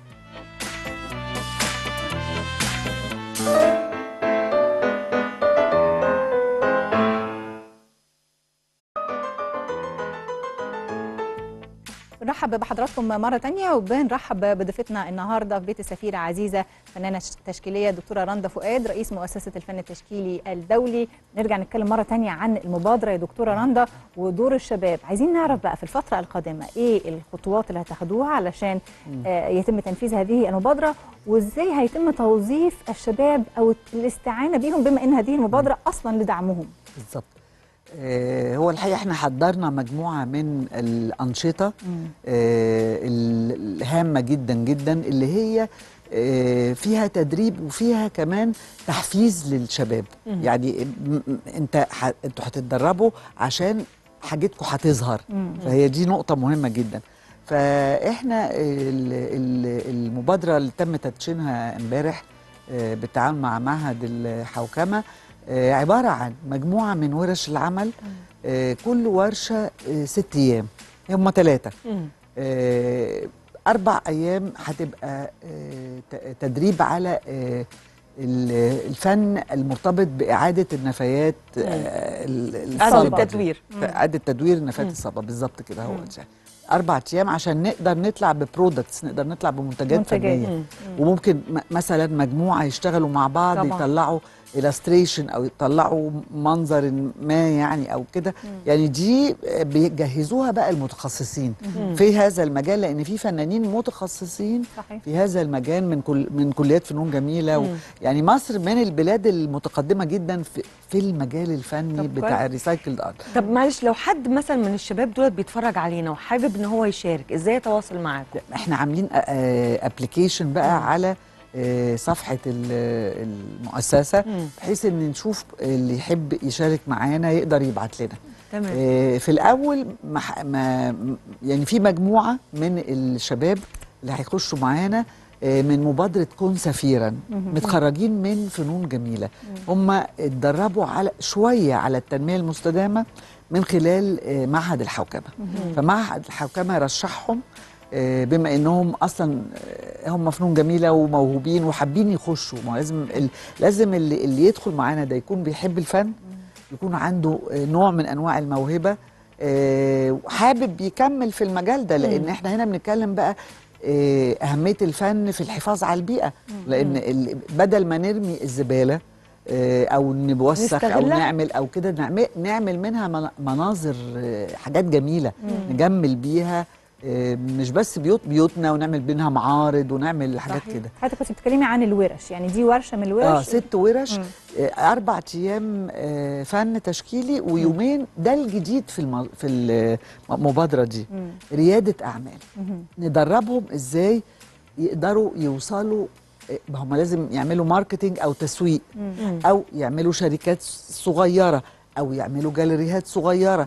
بنرحب بحضراتكم مرة تانية وبنرحب بضيفتنا النهاردة في بيت السفيرة عزيزة فنانة تشكيلية دكتورة رندا فؤاد رئيس مؤسسة الفن التشكيلي الدولي نرجع نتكلم مرة تانية عن المبادرة يا دكتورة رندا ودور الشباب عايزين نعرف بقى في الفترة القادمة ايه الخطوات اللي هتاخدوها علشان آه يتم تنفيذ هذه المبادرة وازاي هيتم توظيف الشباب او الاستعانة بيهم بما ان هذه المبادرة اصلا لدعمهم بالظبط آه، هو الحقيقه احنا حضرنا مجموعه من الانشطه آه، ال- الهامه جدا جدا اللي هي آه، فيها تدريب وفيها كمان تحفيز للشباب يعني م- م- انت ح- انتوا هتتدربوا عشان حاجتكم هتظهر فهي دي نقطه مهمه جدا فاحنا ال- ال- المبادره اللي تم تدشينها امبارح آه، بالتعاون مع معهد الحوكمه آه، عباره عن مجموعه من ورش العمل آه، كل ورشه آه، ست ايام هم ثلاثه آه، أربع أيام هتبقى آه، ت- تدريب على آه، ال- الفن المرتبط بإعادة النفايات آه، ال- إعادة الصلبة دي. التدوير. إعادة تدوير النفايات الصلبة بالظبط كده هو ده. أربع أيام عشان نقدر نطلع ببرودكتس نقدر نطلع بمنتجات منتجات. فنية وممكن م- مثلا مجموعة يشتغلوا مع بعض طبعاً. يطلعوا illustration او يطلعوا منظر ما يعني او كده يعني دي بيجهزوها بقى المتخصصين في هذا المجال لان في فنانين متخصصين صحيح في هذا المجال من كل من كليات فنون جميله و يعني مصر من البلاد المتقدمه جدا في في المجال الفني طب بتاع كويس. الريسايكلد ارت طب معلش لو حد مثلا من الشباب دول بيتفرج علينا وحابب ان هو يشارك ازاي يتواصل معاكم احنا عاملين ابلكيشن بقى على آه، صفحه ال- المؤسسه مم. بحيث ان نشوف اللي يحب يشارك معانا يقدر يبعت لنا تمام آه، في الاول ما ح- ما يعني في مجموعه من الشباب اللي هيخشوا معانا آه، من مبادره كن سفيرا متخرجين من فنون جميله هم اتدربوا على شويه على التنميه المستدامه من خلال آه، معهد الحوكمه فمعهد الحوكمه رشحهم آه، بما انهم اصلا آه، هم فنون جميله وموهوبين وحابين يخشوا ما هو لازم ال- لازم اللي, اللي يدخل معانا ده يكون بيحب الفن يكون عنده آه، نوع من انواع الموهبه آه، وحابب يكمل في المجال ده لان احنا هنا بنتكلم بقى آه، اهميه الفن في الحفاظ على البيئه لان ال- بدل ما نرمي الزباله آه، او نوسخ او نستغلها. نعمل او كده نعمل, نعمل منها من- مناظر آه، حاجات جميله نجمل بيها آه، مش بس بيوت بيوتنا ونعمل منها معارض ونعمل حاجات صحيح. كده حضرتك كنت بتتكلمي عن الورش يعني دي ورشه من الورش اه ست ورش مم. آه، اربع ايام آه، فن تشكيلي ويومين ده الجديد في الم... في المبادره دي مم. رياده اعمال مهم. ندربهم ازاي يقدروا يوصلوا آه، ما هم لازم يعملوا ماركتينج او تسويق مم. او يعملوا شركات صغيره او يعملوا جاليريات صغيره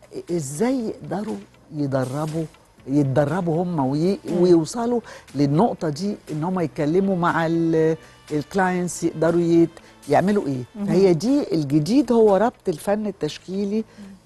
ازاي يقدروا يدربوا يتدربوا هم وي... ويوصلوا للنقطه دي ان هم يتكلموا مع الكلاينتس يقدروا يت... يعملوا ايه فهي دي الجديد هو ربط الفن التشكيلي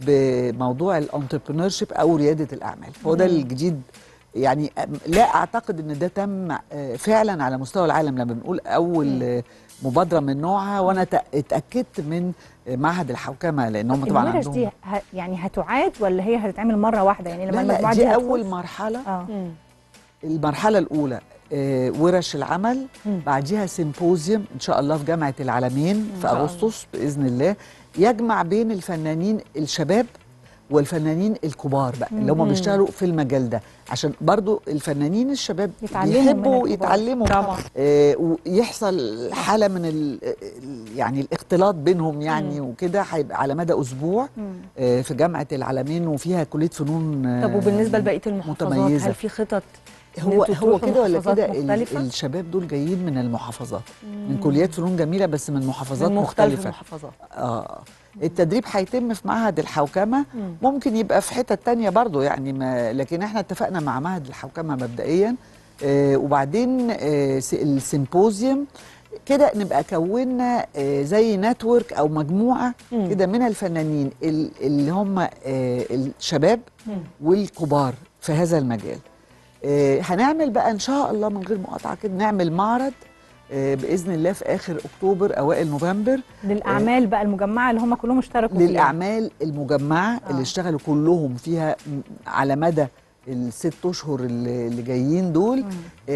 بموضوع الانتربرنور او رياده الاعمال هو ده الجديد يعني أم- لا اعتقد ان ده تم آه، فعلا على مستوى العالم لما بنقول اول آه، مبادره من نوعها وانا تأ- اتاكدت من آه، معهد الحوكمه لان هم طبعا الورش عندهم دي ه... يعني هتعاد ولا هي هتتعمل مره واحده يعني لما لا لا المجموعه دي هتخلص؟ اول مرحله اه مم. المرحله الاولى آه، ورش العمل بعديها سيمبوزيوم ان شاء الله في جامعه العالمين في شاء الله. اغسطس باذن الله يجمع بين الفنانين الشباب والفنانين الكبار بقى اللي هم بيشتغلوا في المجال ده عشان برضو الفنانين الشباب يتعلموا من يحبوا الكبار. يتعلموا طبعا. آه ويحصل حاله من ال ال- يعني الاختلاط بينهم يعني وكده هيبقى على مدى اسبوع آه في جامعه العالمين وفيها كليه فنون آه طب وبالنسبه لبقيه المحافظات متميزة. هل في خطط إن هو انتوا هو تروحوا كده ولا محافظات كده ال- مختلفة؟ الشباب دول جايين من المحافظات من كليات فنون جميله بس من محافظات من مختلف مختلفه المحافظات اه التدريب هيتم في معهد الحوكمه مم. ممكن يبقى في حتة تانية برضو يعني ما لكن احنا اتفقنا مع معهد الحوكمه مبدئيا آه وبعدين آه س- السيمبوزيوم كده نبقى كونا آه زي نتورك او مجموعه مم. كده من الفنانين ال- اللي هم آه الشباب مم. والكبار في هذا المجال آه هنعمل بقى ان شاء الله من غير مقاطعه كده نعمل معرض آه باذن الله في اخر اكتوبر اوائل نوفمبر للاعمال بقى المجمعه اللي هم كلهم اشتركوا فيها للاعمال المجمعه آه. اللي اشتغلوا كلهم فيها م- على مدى الست اشهر اللي اللي جايين دول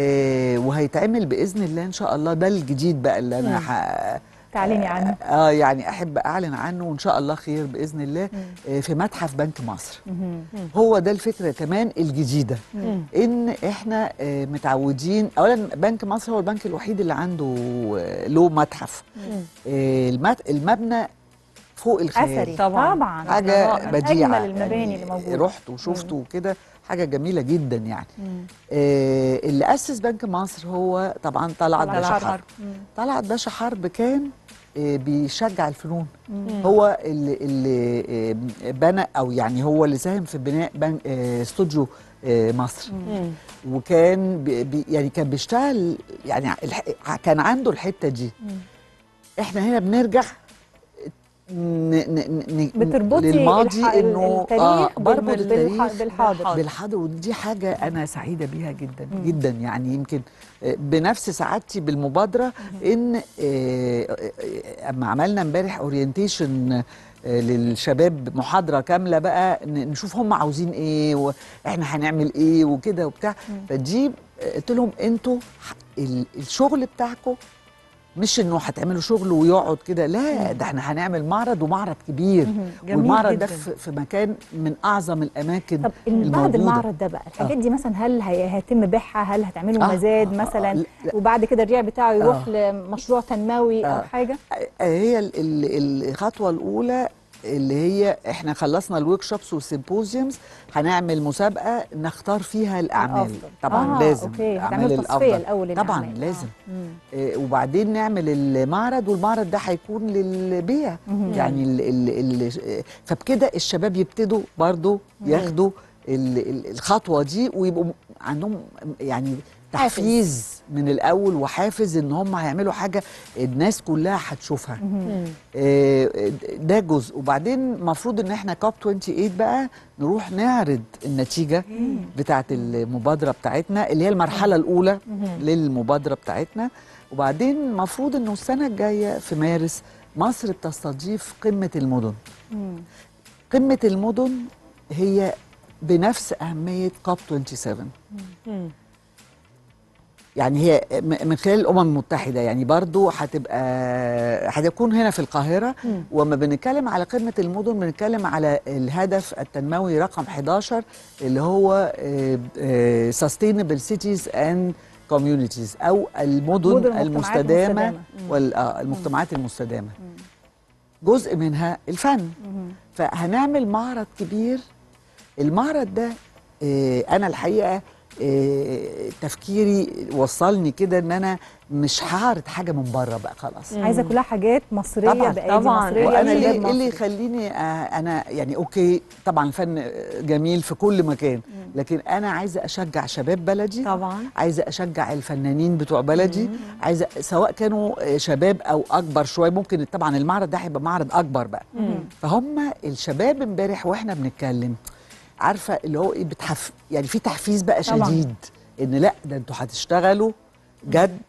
آه وهيتعمل باذن الله ان شاء الله ده الجديد بقى اللي انا ح... تعلمي عنه اه يعني احب اعلن عنه وان شاء الله خير باذن الله آه في متحف بنك مصر مهم. هو ده الفكره كمان الجديده مم. ان احنا آه متعودين اولا بنك مصر هو البنك الوحيد اللي عنده آه له متحف مم. آه المت... المبنى فوق الخيال اثري طبعاً. طبعا حاجه رائع. بديعه اجمل المباني اللي موجوده رحت وشفته وكده حاجه جميله جدا يعني مم. آه اللي اسس بنك مصر هو طبعا طلعت طلعت باشا حرب. حرب مم. طلعت باشا حرب كان آه بيشجع الفنون مم. هو اللي اللي آه بنى او يعني هو اللي ساهم في بناء بنك آه استوديو آه مصر مم. وكان بي بي يعني كان بيشتغل يعني الح- كان عنده الحته دي مم. احنا هنا بنرجع ن ن ن بتربطي للماضي الح- انه التاريخ بربط بال- التاريخ بالح- بالحاضر بالحاضر ودي حاجه انا سعيده بيها جدا مم. جدا يعني يمكن آه، بنفس سعادتي بالمبادره ان آه، آه، آه، اما عملنا امبارح اورينتيشن للشباب محاضره كامله بقى ن- نشوف هم عاوزين ايه واحنا هنعمل ايه وكده وبتاع فدي آه، قلت لهم انتوا ح- ال- الشغل بتاعكم مش انه هتعملوا شغل ويقعد كده لا ده احنا هنعمل معرض ومعرض كبير جميل والمعرض جدا. ده في في مكان من اعظم الاماكن طب ال- بعد الموجودة. المعرض ده بقى الحاجات دي مثلا هل هي- هيتم بيعها هل هتعملوا آه، مزاد آه، مثلا آه، لا، لا. وبعد كده الريع بتاعه يروح آه. لمشروع تنموي او آه. حاجه هي ال- ال- الخطوه الاولى اللي هي احنا خلصنا الورك شوبس والسيمبوزيومز هنعمل مسابقه نختار فيها الاعمال الأفضل. طبعا آه، لازم أوكي. الأعمال هتعملوا تصفية الأفضل. الأول طبعا للأعمال. لازم مم. آه، وبعدين نعمل المعرض والمعرض ده هيكون للبيع يعني ال ال ال فبكده الشباب يبتدوا برضو ياخدوا ال ال الخطوه دي ويبقوا عندهم يعني تحفيز من الاول وحافز ان هم هيعملوا حاجه الناس كلها هتشوفها آه، ده جزء وبعدين المفروض ان احنا كوب 28 بقى نروح نعرض النتيجه بتاعه المبادره بتاعتنا اللي هي المرحله الاولى للمبادره بتاعتنا وبعدين المفروض انه السنه الجايه في مارس مصر بتستضيف قمه المدن قمه المدن هي بنفس اهميه كوب 27 يعني هي م- من خلال الامم المتحده يعني برضو هتبقى هتكون هنا في القاهره وما بنتكلم على قمه المدن بنتكلم على الهدف التنموي رقم 11 اللي هو آه، sustainable cities and communities او المدن مدن المجتمعات المستدامه المستدامة. والمجتمعات المستدامه جزء منها الفن فهنعمل معرض كبير المعرض ده آه، انا الحقيقه آه، تفكيري وصلني كده ان انا مش هعرض حاجه من بره بقى خلاص عايزه كلها حاجات مصريه طبعاً، بايدي طبعاً. مصريه وانا شباب ليه إيه اللي مصري. يخليني آه، انا يعني اوكي طبعا الفن جميل في كل مكان لكن انا عايزه اشجع شباب بلدي طبعا عايزه اشجع الفنانين بتوع بلدي عايزه سواء كانوا آه، شباب او اكبر شويه ممكن طبعا المعرض ده هيبقى معرض اكبر بقى فهم الشباب امبارح واحنا بنتكلم عارفه اللي هو ايه بتحف يعني في تحفيز بقى طبعاً. شديد ان لا ده انتوا هتشتغلوا جد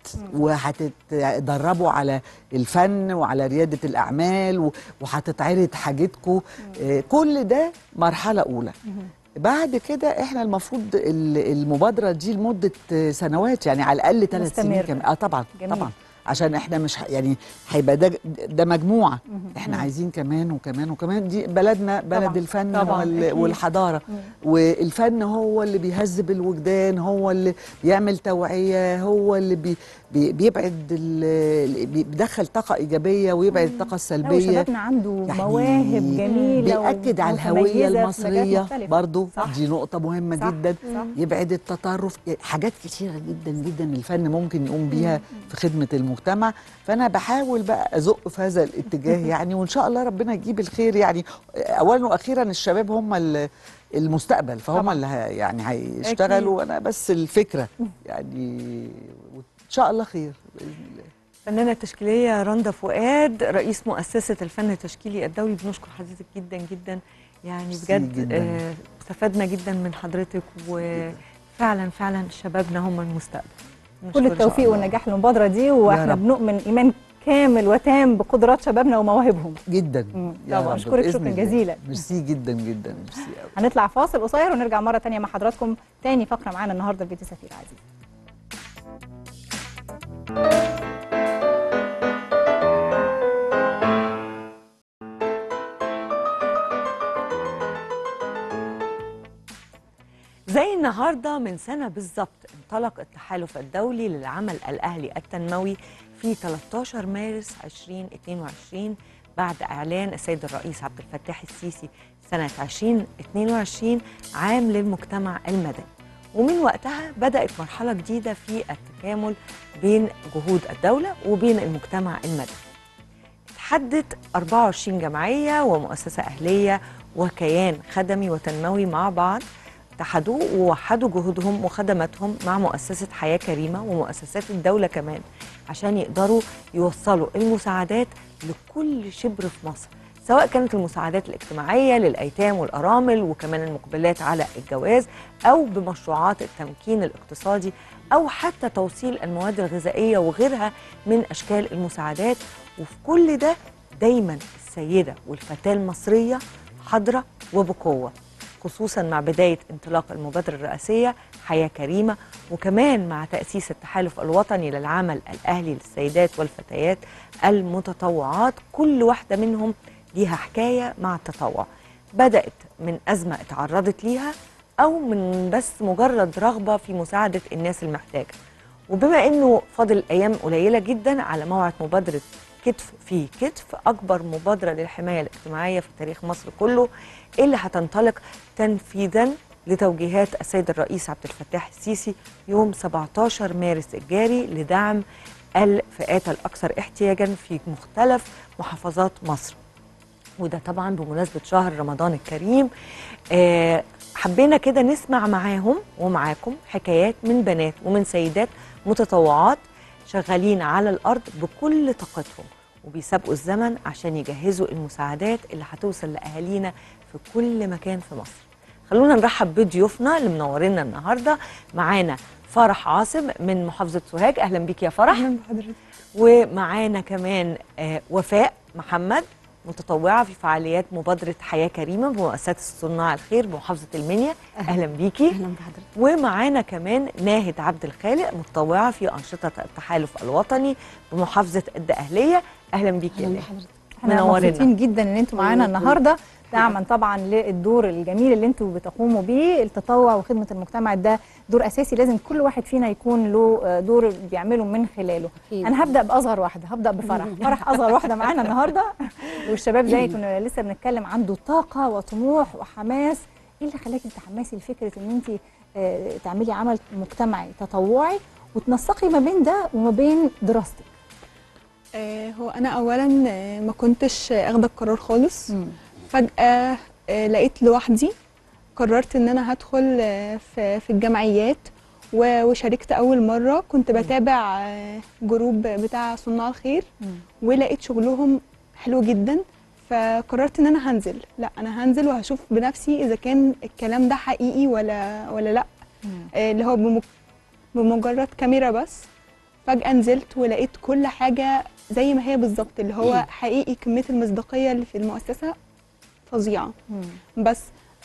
وهتتدربوا على الفن وعلى رياده الاعمال و- وهتتعرض حاجتكم آه، كل ده مرحله اولى بعد كده احنا المفروض ال- المبادره دي لمده آه، سنوات يعني على الاقل ثلاث سنين مستمرة. كمان اه طبعا جميل. طبعا عشان احنا مش ه- يعني هيبقى ده ده مجموعه احنا عايزين كمان وكمان وكمان دي بلدنا بلد طبعاً. الفن طبعاً، وال أكيد. والحضاره والفن هو اللي بيهذب الوجدان هو اللي بيعمل توعيه هو اللي بي بي بيبعد ال- بي- بيدخل طاقه ايجابيه ويبعد الطاقه لا السلبيه وشبابنا عنده يعني مواهب جميله بيأكد على ومتميزة الهوية في مجالات المصرية مختلفة. برضو صح. دي نقطة مهمة صح. جدا صح. يبعد التطرف حاجات كتيرة جدا جدا الفن ممكن يقوم بيها في خدمة المجتمع فأنا بحاول بقى أزق في هذا الاتجاه يعني وإن شاء الله ربنا يجيب الخير يعني أولا وأخيرا الشباب هم ال- المستقبل فهم طبعاً. اللي ه- يعني هيشتغلوا أنا بس الفكرة يعني وإن شاء الله خير بإذن الله الفنانة التشكيلية رندا فؤاد رئيس مؤسسة الفن التشكيلي الدولي بنشكر حضرتك جدا جدا يعني ميرسي بجد جداً. آه، استفدنا جدا من حضرتك وفعلا فعلا شبابنا هم المستقبل كل نشكر إن شاء التوفيق الله. والنجاح للمبادره دي واحنا رب. بنؤمن ايمان كامل وتام بقدرات شبابنا ومواهبهم جدا مم. يا طبعاً. رب، أشكرك بإذن شكراً الله. جزيلاً. ميرسي جدا جدا ميرسي قوي هنطلع فاصل قصير ونرجع مره تانية مع حضراتكم تاني فقره معانا النهارده في بيت سفير عزيز زي النهارده من سنه بالظبط انطلق التحالف الدولي للعمل الاهلي التنموي في 13 مارس 2022 بعد اعلان السيد الرئيس عبد الفتاح السيسي سنه 2022 عام للمجتمع المدني ومن وقتها بدات مرحله جديده في التكامل بين جهود الدوله وبين المجتمع المدني تحدد 24 جمعية ومؤسسة أهلية وكيان خدمي وتنموي مع بعض اتحدوا ووحدوا جهودهم وخدماتهم مع مؤسسة حياة كريمة ومؤسسات الدولة كمان عشان يقدروا يوصلوا المساعدات لكل شبر في مصر سواء كانت المساعدات الاجتماعية للأيتام والأرامل وكمان المقبلات على الجواز أو بمشروعات التمكين الاقتصادي أو حتى توصيل المواد الغذائية وغيرها من أشكال المساعدات وفي كل ده دايما السيدة والفتاة المصرية حاضرة وبقوة خصوصا مع بداية انطلاق المبادرة الرئاسية حياة كريمة وكمان مع تأسيس التحالف الوطني للعمل الأهلي للسيدات والفتيات المتطوعات كل واحدة منهم ليها حكاية مع التطوع بدأت من أزمة اتعرضت ليها أو من بس مجرد رغبة في مساعدة الناس المحتاجة وبما أنه فاضل أيام قليلة جدا على موعد مبادرة كتف في كتف أكبر مبادرة للحماية الاجتماعية في تاريخ مصر كله اللي هتنطلق تنفيذا لتوجيهات السيد الرئيس عبد الفتاح السيسي يوم 17 مارس الجاري لدعم الفئات الأكثر احتياجا في مختلف محافظات مصر وده طبعا بمناسبة شهر رمضان الكريم آه حبينا كده نسمع معاهم ومعاكم حكايات من بنات ومن سيدات متطوعات شغالين على الأرض بكل طاقتهم وبيسابقوا الزمن عشان يجهزوا المساعدات اللي هتوصل لأهالينا في كل مكان في مصر خلونا نرحب بضيوفنا اللي منورينا النهارده معانا فرح عاصم من محافظة سوهاج أهلا بيك يا فرح اهلا بحضرتك ومعانا كمان آه، وفاء محمد متطوعة في فعاليات مبادرة حياة كريمة بمؤسسة صناع الخير بمحافظة المنيا أهلا بيكي اهلا بحضرتك ومعانا كمان ناهد عبد الخالق متطوعة في أنشطة التحالف الوطني بمحافظة الدقهلية أهلا بيكي يا اهلا ناهد بحضرتك احنا منورنا. مبسوطين جدا ان انتوا معانا النهارده دعما طبعا للدور الجميل اللي انتوا بتقوموا بيه التطوع وخدمه المجتمع ده دور اساسي لازم كل واحد فينا يكون له آه، دور بيعمله من خلاله أكيد. انا هبدا باصغر واحده هبدا بفرح فرح اصغر واحده معانا النهارده والشباب زي كنا لسه بنتكلم عنده طاقه وطموح وحماس ايه اللي خلاكي تتحمسي لفكره ان انت آه، تعملي عمل مجتمعي تطوعي وتنسقي ما بين ده وما بين دراستك آه هو انا اولا آه ما كنتش آه، اخده القرار خالص فجاه آه لقيت لوحدي قررت ان انا هدخل آه في في الجمعيات و- وشاركت اول مره كنت بتابع آه جروب بتاع صناع الخير ولقيت شغلهم حلو جدا فقررت ان انا هنزل لا انا هنزل وهشوف بنفسي اذا كان الكلام ده حقيقي ولا ولا لا آه، اللي هو بمك- بمجرد كاميرا بس فجأة نزلت ولقيت كل حاجة زي ما هي بالظبط اللي هو حقيقي كمية المصداقية اللي في المؤسسة فظيعة بس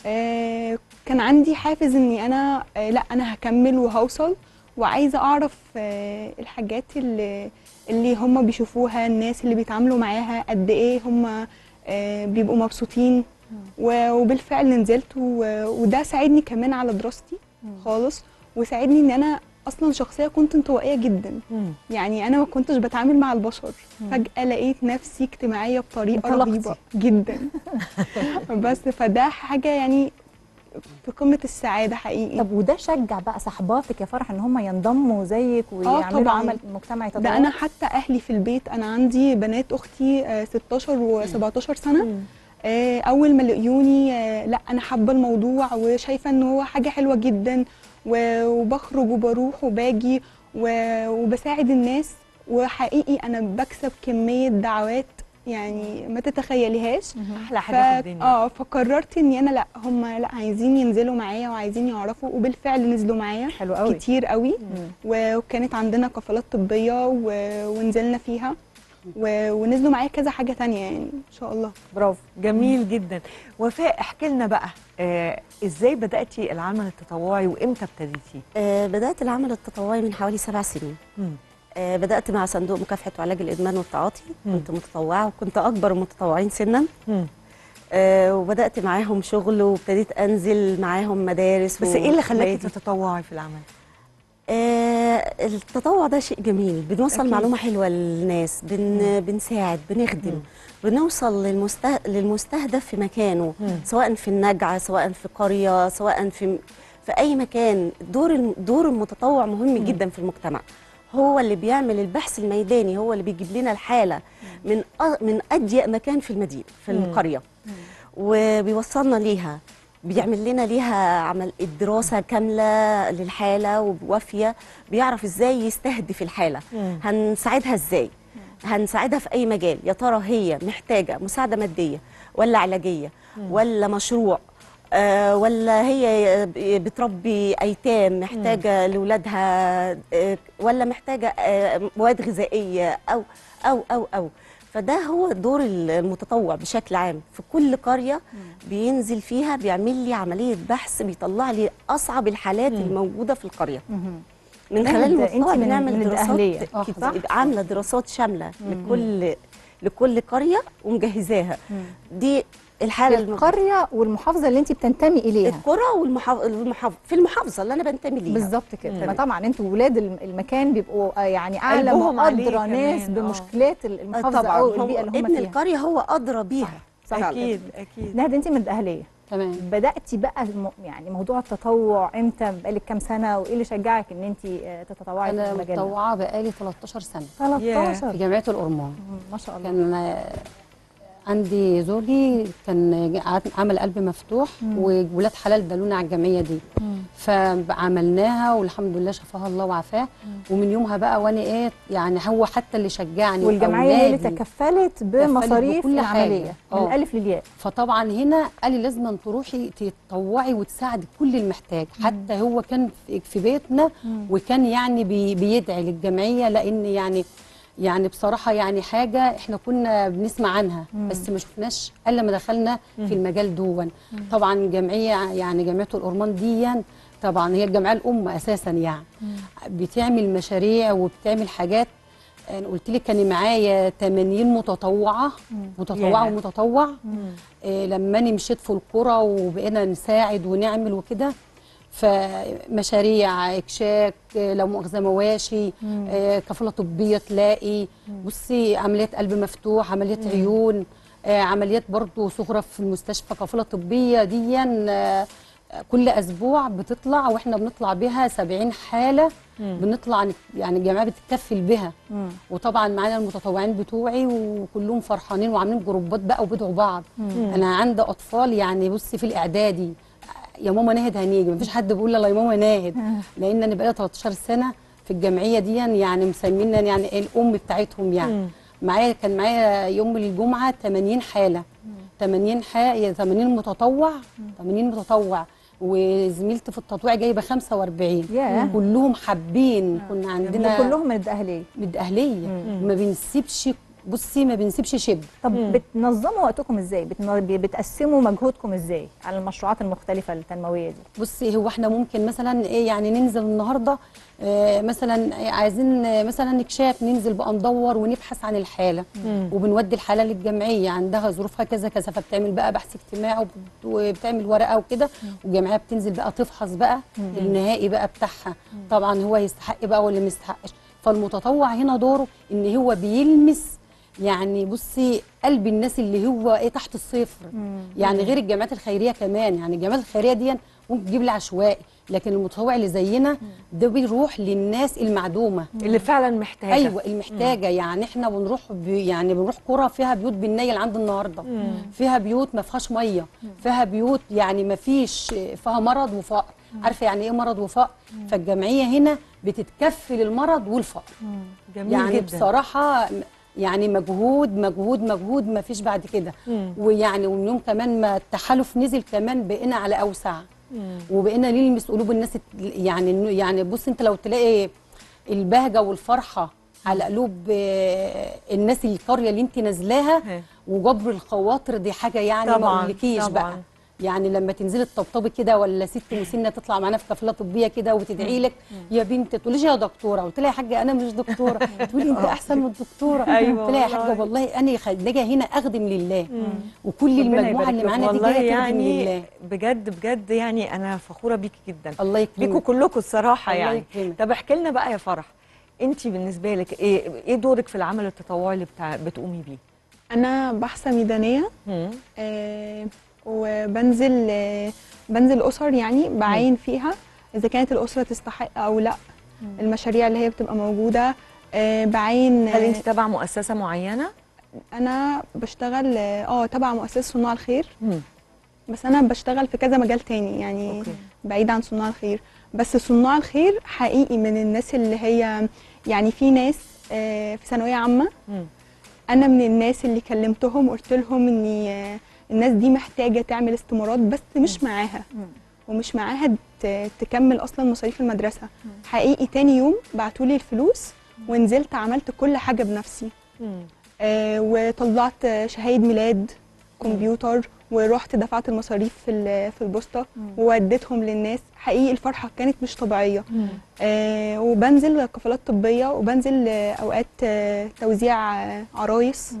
آه كان عندي حافز اني انا آه لا انا هكمل وهوصل وعايزة اعرف آه الحاجات اللي اللي هم بيشوفوها الناس اللي بيتعاملوا معاها قد ايه هم آه بيبقوا مبسوطين و- وبالفعل نزلت و- وده ساعدني كمان على دراستي خالص وساعدني ان انا اصلا شخصيه كنت انطوائيه جدا مم. يعني انا ما كنتش بتعامل مع البشر فجاه لقيت نفسي اجتماعيه بطريقه انطلقتي. رهيبه جدا بس فده حاجه يعني في قمه السعاده حقيقي طب وده شجع بقى صحباتك يا فرح ان هم ينضموا زيك ويعملوا طبعاً. عمل مجتمعي تطوعي ده انا حتى اهلي في البيت انا عندي بنات اختي آه، 16 و17 سنه آه، اول ما لقيوني آه، لا انا حابه الموضوع وشايفه ان هو حاجه حلوه جدا و- وبخرج وبروح وباجي و- وبساعد الناس وحقيقي انا بكسب كميه دعوات يعني ما تتخيليهاش أحلى ف... حاجة في الدنيا اه فقررت اني انا لا هم لا عايزين ينزلوا معايا وعايزين يعرفوا وبالفعل نزلوا معايا حلو قوي كتير قوي و- وكانت عندنا كفالات طبيه و... ونزلنا فيها و... ونزلوا معايا كذا حاجه تانية يعني ان شاء الله برافو جميل جدا وفاء احكي لنا بقى آه ازاي بدأتي العمل التطوعي وامتى ابتديتي آه، بدأت العمل التطوعي من حوالي سبع سنين مم. آه، بدأت مع صندوق مكافحة وعلاج الإدمان والتعاطي مم. كنت متطوعة وكنت أكبر المتطوعين سنا مم. آه، وبدأت معاهم شغل وابتديت أنزل معاهم مدارس بس ايه اللي خلاكي وبقيت- تتطوعي في العمل آه، التطوع ده شيء جميل بنوصل أكيد. معلومة حلوة للناس بن بنساعد بنخدم بنوصل للمسته... للمستهدف في مكانه مم. سواء في النجعة سواء في قرية سواء في في أي مكان دور الم- دور المتطوع مهم جدا في المجتمع هو اللي بيعمل البحث الميداني هو اللي بيجيب لنا الحالة من أ... من أضيق مكان في المدينة في مم. القرية وبيوصلنا ليها بيعمل لنا ليها عمل الدراسة كاملة للحالة ووافية بيعرف ازاي يستهدف الحالة مم. هنساعدها ازاي هنساعدها في اي مجال يا ترى هي محتاجة مساعدة مادية ولا علاجية ولا مشروع آه ولا هي بتربي ايتام محتاجة لاولادها آه ولا محتاجة آه مواد غذائية او او او او فده هو دور ال- المتطوع بشكل عام في كل قريه بينزل فيها بيعمل لي عمليه بحث بيطلع لي اصعب الحالات الموجوده في القريه من نهد، خلال أنت المتطوع من- بنعمل من الأهلية. دراسات آه، كت- صح؟ عامله دراسات شامله لكل لكل قريه ومجهزاها دي الحاله الم- القريه والمحافظه اللي انت بتنتمي اليها القرى والمحافظه والمحافظ في المحافظه اللي انا بنتمي ليها بالظبط كده ما طبعا انتوا ولاد الم- المكان بيبقوا آه، يعني اعلى قلبهم عليه وادرى ناس كمان، آه. بمشكلات ال- المحافظه طبعا او هو البيئه اللي هم ابن فيها القريه هو ادرى بيها صح اكيد اكيد نهد انت من الاهليه تمام بداتي بقى الم- يعني موضوع التطوع امتى بقالك كام سنه وايه اللي شجعك ان انت آه، تتطوعي في انا المجال ده متطوعه بقالي 13 سنه 13 في جمعيه الأرمان مم، ما شاء الله كان آه، عندي زوجي كان قعد- عمل قلب مفتوح وولاد حلال دلونا على الجمعيه دي فعملناها والحمد لله شفاها الله وعافاه ومن يومها بقى وانا ايه يعني هو حتى اللي شجعني والجمعيه هي اللي وأولادي. تكفلت بمصاريف بكل حاجة. العمليه من آه. الالف للياء فطبعا هنا قال لي لازم تروحي تتطوعي وتساعدي كل المحتاج حتى هو كان في- في بيتنا وكان يعني بي بيدعي للجمعيه لان يعني يعني بصراحه يعني حاجه احنا كنا بنسمع عنها بس ما شفناش الا ما دخلنا في المجال دون طبعا جمعيه يعني جمعيه الأرمان دي طبعا هي الجمعيه الام اساسا يعني بتعمل مشاريع وبتعمل حاجات انا قلت لك كان معايا 80 متطوعه متطوعه ياه. ومتطوع إيه لما انا مشيت في القرى وبقينا نساعد ونعمل وكده فمشاريع اكشاك إيه لو مؤاخذه مواشي إيه كفاله طبيه تلاقي بصي عمليات قلب مفتوح عمليات عيون آه، عمليات برضو صغرى في المستشفى كفاله طبيه دي آه، كل اسبوع بتطلع واحنا بنطلع بها 70 حاله بنطلع نت- يعني الجمعيه بتتكفل بها وطبعا معانا المتطوعين بتوعي وكلهم فرحانين وعاملين جروبات بقى وبيدعوا بعض انا عندي اطفال يعني بصي في الاعدادي يا ماما ناهد هنيجي مفيش حد بيقول لي يا ماما ناهد لان انا بقالي 13 سنه في الجمعيه دي يعني مسمينا يعني إيه الام بتاعتهم يعني معايا كان معايا يوم الجمعه 80 حاله 80 حاله 80 متطوع 80 متطوع وزميلتي في التطويع جايبه 45 ياه. كلهم حابين كنا عندنا كلهم من الاهليه من الاهليه ما بنسيبش بصي ما بنسيبش شبر طب بتنظموا وقتكم ازاي بتن- بتقسموا مجهودكم ازاي على المشروعات المختلفه التنمويه دي بصي هو احنا ممكن مثلا ايه يعني ننزل النهارده آه مثلا عايزين آه، مثلا اكشاف ننزل بقى ندور ونبحث عن الحاله وبنودي الحاله للجمعيه عندها ظروفها كذا كذا فبتعمل بقى بحث اجتماعي وب- وبتعمل ورقه وكده والجمعيه بتنزل بقى تفحص بقى النهائي بقى بتاعها طبعا هو يستحق بقى ولا ما يستحقش فالمتطوع هنا دوره ان هو بيلمس يعني بصي قلب الناس اللي هو ايه تحت الصفر يعني غير الجامعات الخيريه كمان يعني الجامعات الخيريه دي ممكن تجيب لي عشوائي لكن المتطوع اللي زينا ده بيروح للناس المعدومه اللي فعلا محتاجه ايوه المحتاجه يعني احنا بنروح بي يعني بنروح قرى فيها بيوت بالنيل عند النهارده فيها بيوت ما فيهاش ميه فيها بيوت يعني ما فيش فيها مرض وفقر عارفه يعني ايه مرض وفقر فالجمعيه هنا بتتكفل المرض والفقر جميل يعني جدا بصراحه يعني مجهود مجهود مجهود ما فيش بعد كده ويعني ومن يوم كمان ما التحالف نزل كمان بقينا على اوسع وبقينا نلمس قلوب الناس الت- يعني إنه- يعني بص انت لو تلاقي البهجه والفرحه على قلوب آه، الناس القريه اللي انت نازلاها ها. وجبر الخواطر دي حاجه يعني ما طبعاً، اقولكيش طبعاً. بقى يعني لما تنزلي تطبطبي كده ولا ست مسنه تطلع معانا في كفاله طبيه كده وتدعي لك يا بنت تقوليش يا دكتوره قلت لها يا حاجه انا مش دكتوره تقولي انت احسن من الدكتوره أيوة قلت لها يا والله. حاجه والله انا خريجه هنا اخدم لله وكل ربنا المجموعه يبارك اللي لكم. معانا دي والله جايه تخدم يعني لله بجد بجد يعني انا فخوره بيكي جدا الله بيكوا يكرمك كلكم الصراحه الله يعني يكرمك. طب احكي لنا بقى يا فرح انت بالنسبه لك ايه ايه دورك في العمل التطوعي اللي بتاع بتقومي بيه انا بحثه ميدانيه آه وبنزل آه بنزل اسر يعني بعين فيها اذا كانت الاسره تستحق او لا المشاريع اللي هي بتبقى موجوده آه بعين هل انت آه تابعه مؤسسه معينه انا بشتغل اه آه، تبع مؤسسه صناع الخير مم. بس انا بشتغل في كذا مجال تاني يعني أوكي. بعيد عن صناع الخير بس صناع الخير حقيقي من الناس اللي هي يعني في ناس آه، في ثانويه عامه مم. انا من الناس اللي كلمتهم قلت لهم ان آه، الناس دي محتاجه تعمل استمارات بس مش معاها ومش معاها ت- تكمل اصلا مصاريف المدرسه حقيقي تاني يوم بعتولي الفلوس ونزلت عملت كل حاجه بنفسي مم. آه وطلعت آه، شهايد ميلاد كمبيوتر ورحت دفعت المصاريف في ال- في البوسطه ووديتهم للناس حقيقي الفرحه كانت مش طبيعيه آه وبنزل كفالات طبيه وبنزل آه اوقات آه توزيع آه عرايس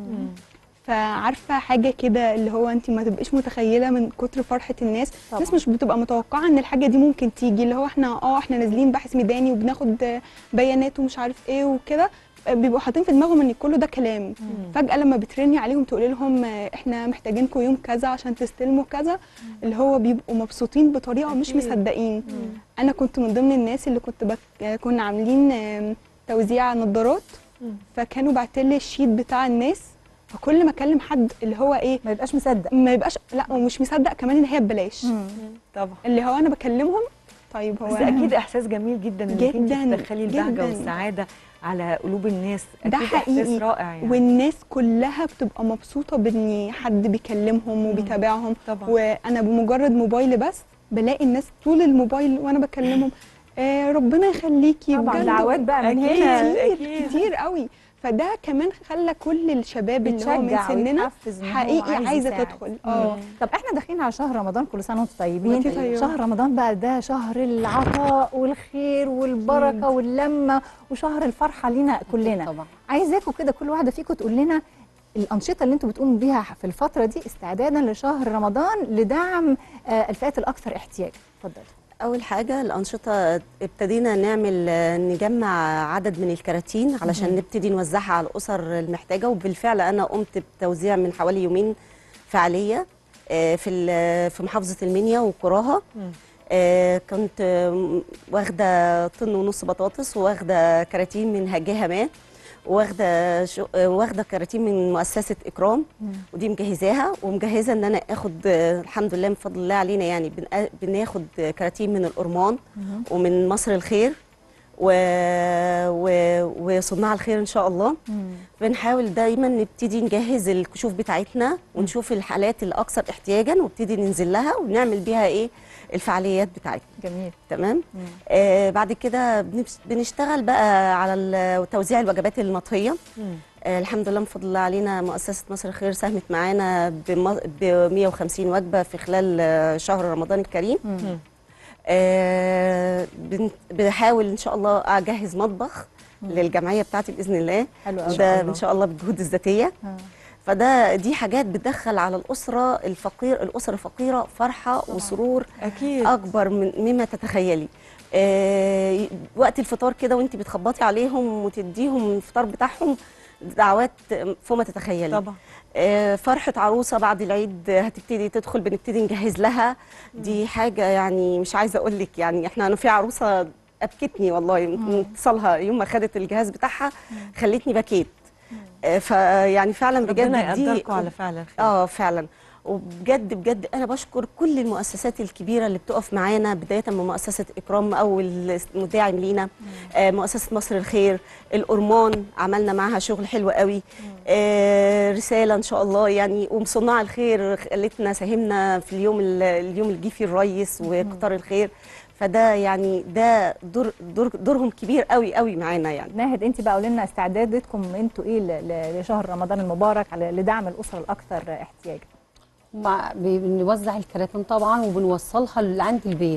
فعارفه حاجه كده اللي هو انت ما تبقيش متخيله من كتر فرحه الناس طبعاً. الناس مش بتبقى متوقعه ان الحاجه دي ممكن تيجي اللي هو احنا اه احنا نازلين بحث ميداني وبناخد آه، بيانات ومش عارف ايه وكده آه، بيبقوا حاطين في دماغهم ان كله ده كلام فجاه لما بترني عليهم تقولي لهم آه، احنا محتاجينكم يوم كذا عشان تستلموا كذا اللي هو بيبقوا مبسوطين بطريقه مش مصدقين انا كنت من ضمن الناس اللي كنت بك... آه، كنا عاملين آم، توزيع نظارات فكانوا بعتلي الشيت بتاع الناس فكل ما اكلم حد اللي هو ايه ما يبقاش مصدق ما يبقاش لا ومش مصدق كمان ان هي ببلاش طبعا اللي هو انا بكلمهم طيب هو بس اكيد احساس جميل جدا انك انت جداً، تدخلي البهجه جداً. والسعاده على قلوب الناس ده أكيد حقيقي احساس رائع يعني والناس كلها بتبقى مبسوطه بان حد بيكلمهم وبيتابعهم طبعا وانا بمجرد موبايل بس بلاقي الناس طول الموبايل وانا بكلمهم آه ربنا يخليكي طبعا بجد دعوات بقى من أكيد. هنا كتير كتير قوي فده كمان خلى كل الشباب اللي هو من بتشجع سننا ويتحفز إن هو حقيقي عايز عايزه يساعد. تدخل اه طب احنا داخلين على شهر رمضان كل سنه وانتم طيبين وانتي طيبة. شهر رمضان بقى ده شهر العطاء والخير والبركه واللمه وشهر الفرحه لينا كلنا طبعا عايزاكم كده كل واحده فيكم تقول لنا الانشطه اللي انتم بتقوموا بيها في الفتره دي استعدادا لشهر رمضان لدعم آه، الفئات الاكثر احتياجا اتفضلي اول حاجه الانشطه ابتدينا نعمل آه، نجمع عدد من الكراتين علشان نبتدي نوزعها على الاسر المحتاجه وبالفعل انا قمت بتوزيع من حوالي يومين فعاليه آه، في ال- في محافظه المنيا وقراها آه، كنت آه، واخده طن ونص بطاطس واخده كراتين من هجاها ما واخده شو- آه، واخده كراتين من مؤسسه اكرام ودي مجهزاها ومجهزه ان انا اخد آه، الحمد لله من فضل الله علينا يعني بن- بناخد كراتين من الأرمان ومن مصر الخير و... و... وصناع الخير ان شاء الله بنحاول دايما نبتدي نجهز الكشوف بتاعتنا ونشوف الحالات الاكثر احتياجا ونبتدي ننزل لها ونعمل بيها ايه الفعاليات بتاعتنا جميل تمام آه بعد كده بنبس- بنشتغل بقى على ال- توزيع الوجبات المطهيه آه الحمد لله من فضل الله علينا مؤسسه مصر الخير ساهمت معانا ب 150 وجبه في خلال آه، شهر رمضان الكريم آه بن- بحاول ان شاء الله اجهز مطبخ للجمعيه بتاعتي باذن الله حلو قوي ده ان شاء الله بالجهود الذاتيه آه. فده دي حاجات بتدخل على الاسره الفقير الاسره الفقيره فرحه وسرور اكيد اكبر من مما تتخيلي آه وقت الفطار كده وانت بتخبطي عليهم وتديهم الفطار بتاعهم دعوات فوق تتخيلي طبعا آه، فرحة عروسة بعد العيد هتبتدي تدخل بنبتدي نجهز لها دي حاجة يعني مش عايزة أقول لك يعني احنا أنا في عروسة أبكتني والله من اتصالها يوم ما خدت الجهاز بتاعها خلتني بكيت آه، فيعني فعلا بجد ربنا دي يقدركم على فعلا خير اه فعلا وبجد بجد انا بشكر كل المؤسسات الكبيره اللي بتقف معانا بدايه من مؤسسه اكرام اول المداعم لينا آه مؤسسه مصر الخير الأرمان عملنا معاها شغل حلو قوي آه رساله ان شاء الله يعني ومصنع الخير خلتنا ساهمنا في اليوم ال- اليوم اللي جه فيه الريس وقطار الخير فده يعني ده دور, دور دورهم كبير قوي قوي معانا يعني ناهد انت بقى قولي لنا استعداداتكم انتوا ايه ل- ل- لشهر رمضان المبارك على لدعم الاسر الاكثر احتياجا مع بنوزع الكراتين طبعا وبنوصلها لعند البيت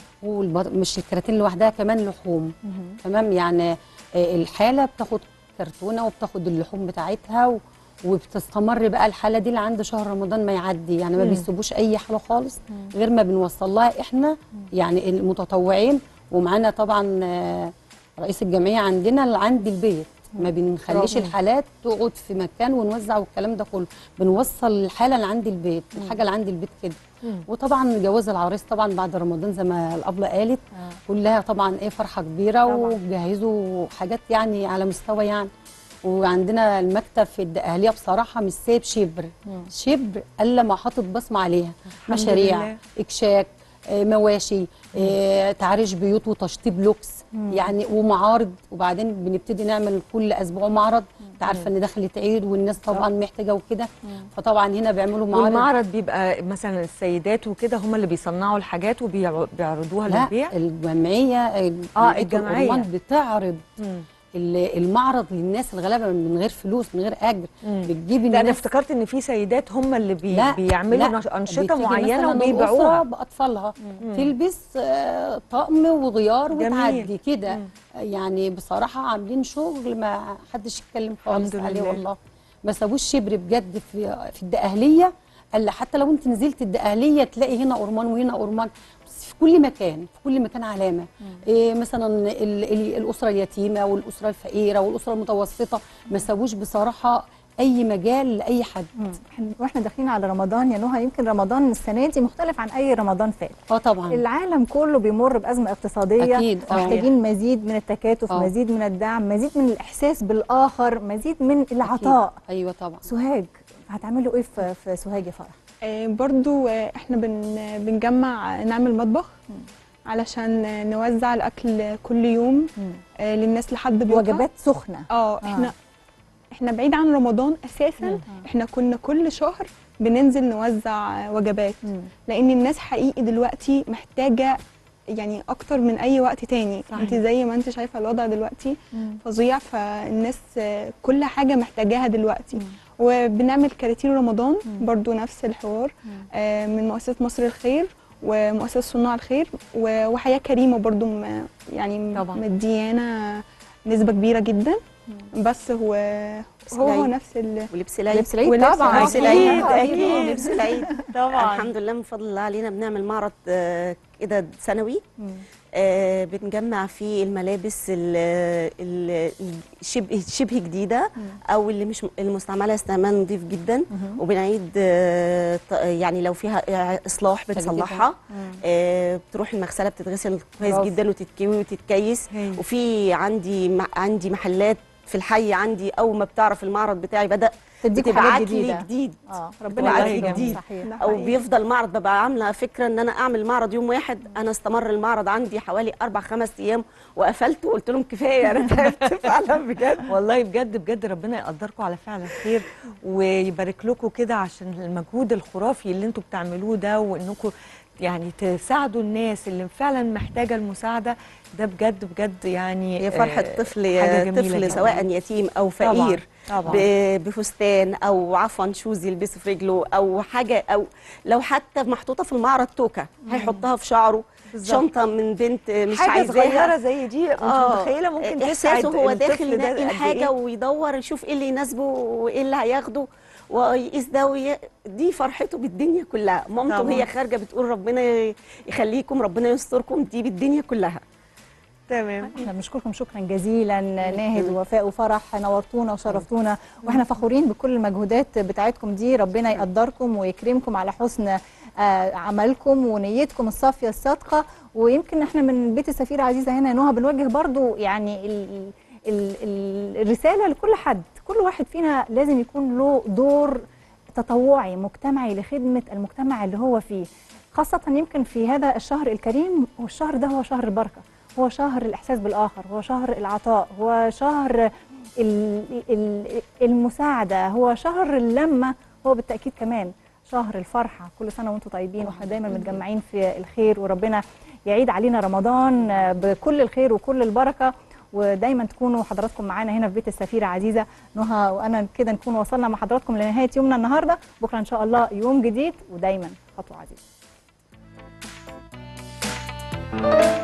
ومش الكراتين لوحدها كمان لحوم تمام يعني آه، الحاله بتاخد كرتونه وبتاخد اللحوم بتاعتها و- وبتستمر بقى الحاله دي لعند شهر رمضان ما يعدي يعني ما بيسيبوش اي حاله خالص غير ما بنوصل لها احنا يعني المتطوعين ومعانا طبعا آه، رئيس الجمعيه عندنا اللي عند البيت ما بنخليش برافو. الحالات تقعد في مكان ونوزع والكلام ده كله بنوصل الحاله لعند البيت الحاجه لعند البيت كده وطبعا جواز العريس طبعا بعد رمضان زي ما الابله قالت كلها طبعا ايه فرحه كبيره طبعاً. وجهزوا حاجات يعني على مستوى يعني وعندنا المكتب في الدقهليه بصراحه مش سايب شبر شبر الا ما حاطط بصمه عليها الحمد مشاريع لله. اكشاك آه، مواشي آه، تعريش بيوت وتشطيب لوكس يعني ومعارض وبعدين بنبتدي نعمل كل اسبوع معرض انت عارفه ان دخلت عيد والناس طبعا محتاجه وكده فطبعا هنا بيعملوا معارض والمعرض بيبقى مثلا السيدات وكده هم اللي بيصنعوا الحاجات وبيعرضوها لا للبيع الجمعيه آه، الجمعية. الأرمان بتعرض مم. ال- المعرض للناس الغلابه من غير فلوس من غير اجر بتجيب لا انا الناس افتكرت ان في سيدات هم اللي بي لا بيعملوا لا، نش- انشطه بتيجي معينه مثلاً وبيبيعوها الأسرة باطفالها تلبس آه، طقم وغيار جميل. وتعدي كده يعني بصراحه عاملين شغل ما حدش يتكلم خالص الحمد عليه لله. والله ما سابوش شبر بجد في في الدقهليه الا حتى لو انت نزلت الدقهليه تلاقي هنا أرمان وهنا أرمان بس في كل مكان في كل مكان علامه إيه مثلا ال- ال- الاسره اليتيمه والاسره الفقيره والاسره المتوسطه ما سابوش بصراحه اي مجال لاي حد إحنا- واحنا داخلين على رمضان يا نهى يمكن رمضان السنه دي مختلف عن اي رمضان فات اه طبعا العالم كله بيمر بازمه اقتصاديه أكيد، آه. محتاجين مزيد من التكاتف آه. مزيد من الدعم مزيد من الاحساس بالاخر مزيد من العطاء أكيد. ايوه طبعا سوهاج هتعملوا ايه في في سوهاج يا فرح آه، برضو آه، احنا بن بنجمع نعمل مطبخ علشان آه، نوزع الاكل كل يوم آه، للناس لحد بيوتها وجبات سخنه اه احنا احنا بعيد عن رمضان اساسا احنا كنا كل شهر بننزل نوزع آه، وجبات لان الناس حقيقي دلوقتي محتاجه يعني اكتر من اي وقت تاني صحيح. انت زي ما انت شايفه الوضع دلوقتي فظيع فالناس آه، كل حاجه محتاجاها دلوقتي وبنعمل كراتين رمضان برضو نفس الحوار آه، من مؤسسه مصر الخير ومؤسسه صناع الخير و- وحياه كريمه برضو م- يعني طبعاً. مديانا نسبه كبيره جدا بس هو هو, هو العيد. نفس ال ولبس العيد لبس العيد ولبس طبعا لبس العيد أكيد. اكيد لبس العيد طبعا الحمد لله من فضل الله علينا بنعمل معرض آه، كده سنوي آه، بنجمع فيه الملابس ال- ال- الشبه شبه جديده او اللي مش المستعمله استعمال نظيف جدا وبنعيد آه، ط- يعني لو فيها آه، اصلاح بتصلحها آه، بتروح المغسله بتتغسل كويس برافو. جدا وتتكوي وتتكيس هايل. وفي عندي م- عندي محلات في الحي عندي اول ما بتعرف المعرض بتاعي بدا تديكوا بتبعت حاجات لي جديده جديد اه بتبعت ربنا لي يبارك جديد. صحيح ده او حقيقي. بيفضل معرض ببقى عامله فكره ان انا اعمل معرض يوم واحد انا استمر المعرض عندي حوالي اربع خمس ايام وقفلت وقلت لهم كفايه انا تعبت فعلا بجد والله بجد بجد ربنا يقدركم على فعل الخير ويبارك لكم كده عشان المجهود الخرافي اللي انتم بتعملوه ده وانكم يعني تساعدوا الناس اللي فعلا محتاجه المساعده ده بجد بجد يعني هي فرحه آه، طفل حاجة جميلة طفل جداً. سواء يتيم او طبعاً، فقير طبعا ب- بفستان او عفوا شوز يلبسه في رجله او حاجه او لو حتى محطوطه في المعرض توكه هيحطها في شعره بالظبط. شنطه من بنت مش حاجه عايزاها صغيره زي دي مش متخيله ممكن تسعد احساسه هو الطفل داخل ده ينقي قد الحاجه إيه؟ ويدور يشوف ايه اللي يناسبه وايه اللي هياخده ويقيس ده وي... دي فرحته بالدنيا كلها مامته طبعاً. وهي خارجه بتقول ربنا يخليكم ربنا يستركم دي بالدنيا كلها تمام احنا بنشكركم شكرا جزيلا ناهد ووفاء وفرح نورتونا وشرفتونا واحنا فخورين بكل المجهودات بتاعتكم دي ربنا يقدركم ويكرمكم على حسن آه، عملكم ونيتكم الصافيه الصادقه ويمكن احنا من بيت السفيره عزيزه هنا يا نهى بنوجه برضو يعني ال ال ال الرساله لكل حد كل واحد فينا لازم يكون له دور تطوعي مجتمعي لخدمه المجتمع اللي هو فيه خاصة يمكن في هذا الشهر الكريم والشهر ده هو شهر البركة هو شهر الإحساس بالآخر هو شهر العطاء هو شهر ال- ال- المساعدة هو شهر اللمة هو بالتأكيد كمان شهر الفرحة كل سنة وانتم طيبين واحنا دايما متجمعين في الخير وربنا يعيد علينا رمضان بكل الخير وكل البركة ودايما تكونوا حضراتكم معانا هنا في بيت السفيرة عزيزة نهى وأنا كده نكون وصلنا مع حضراتكم لنهاية يومنا النهاردة بكرة إن شاء الله يوم جديد ودايما خطوة عزيزة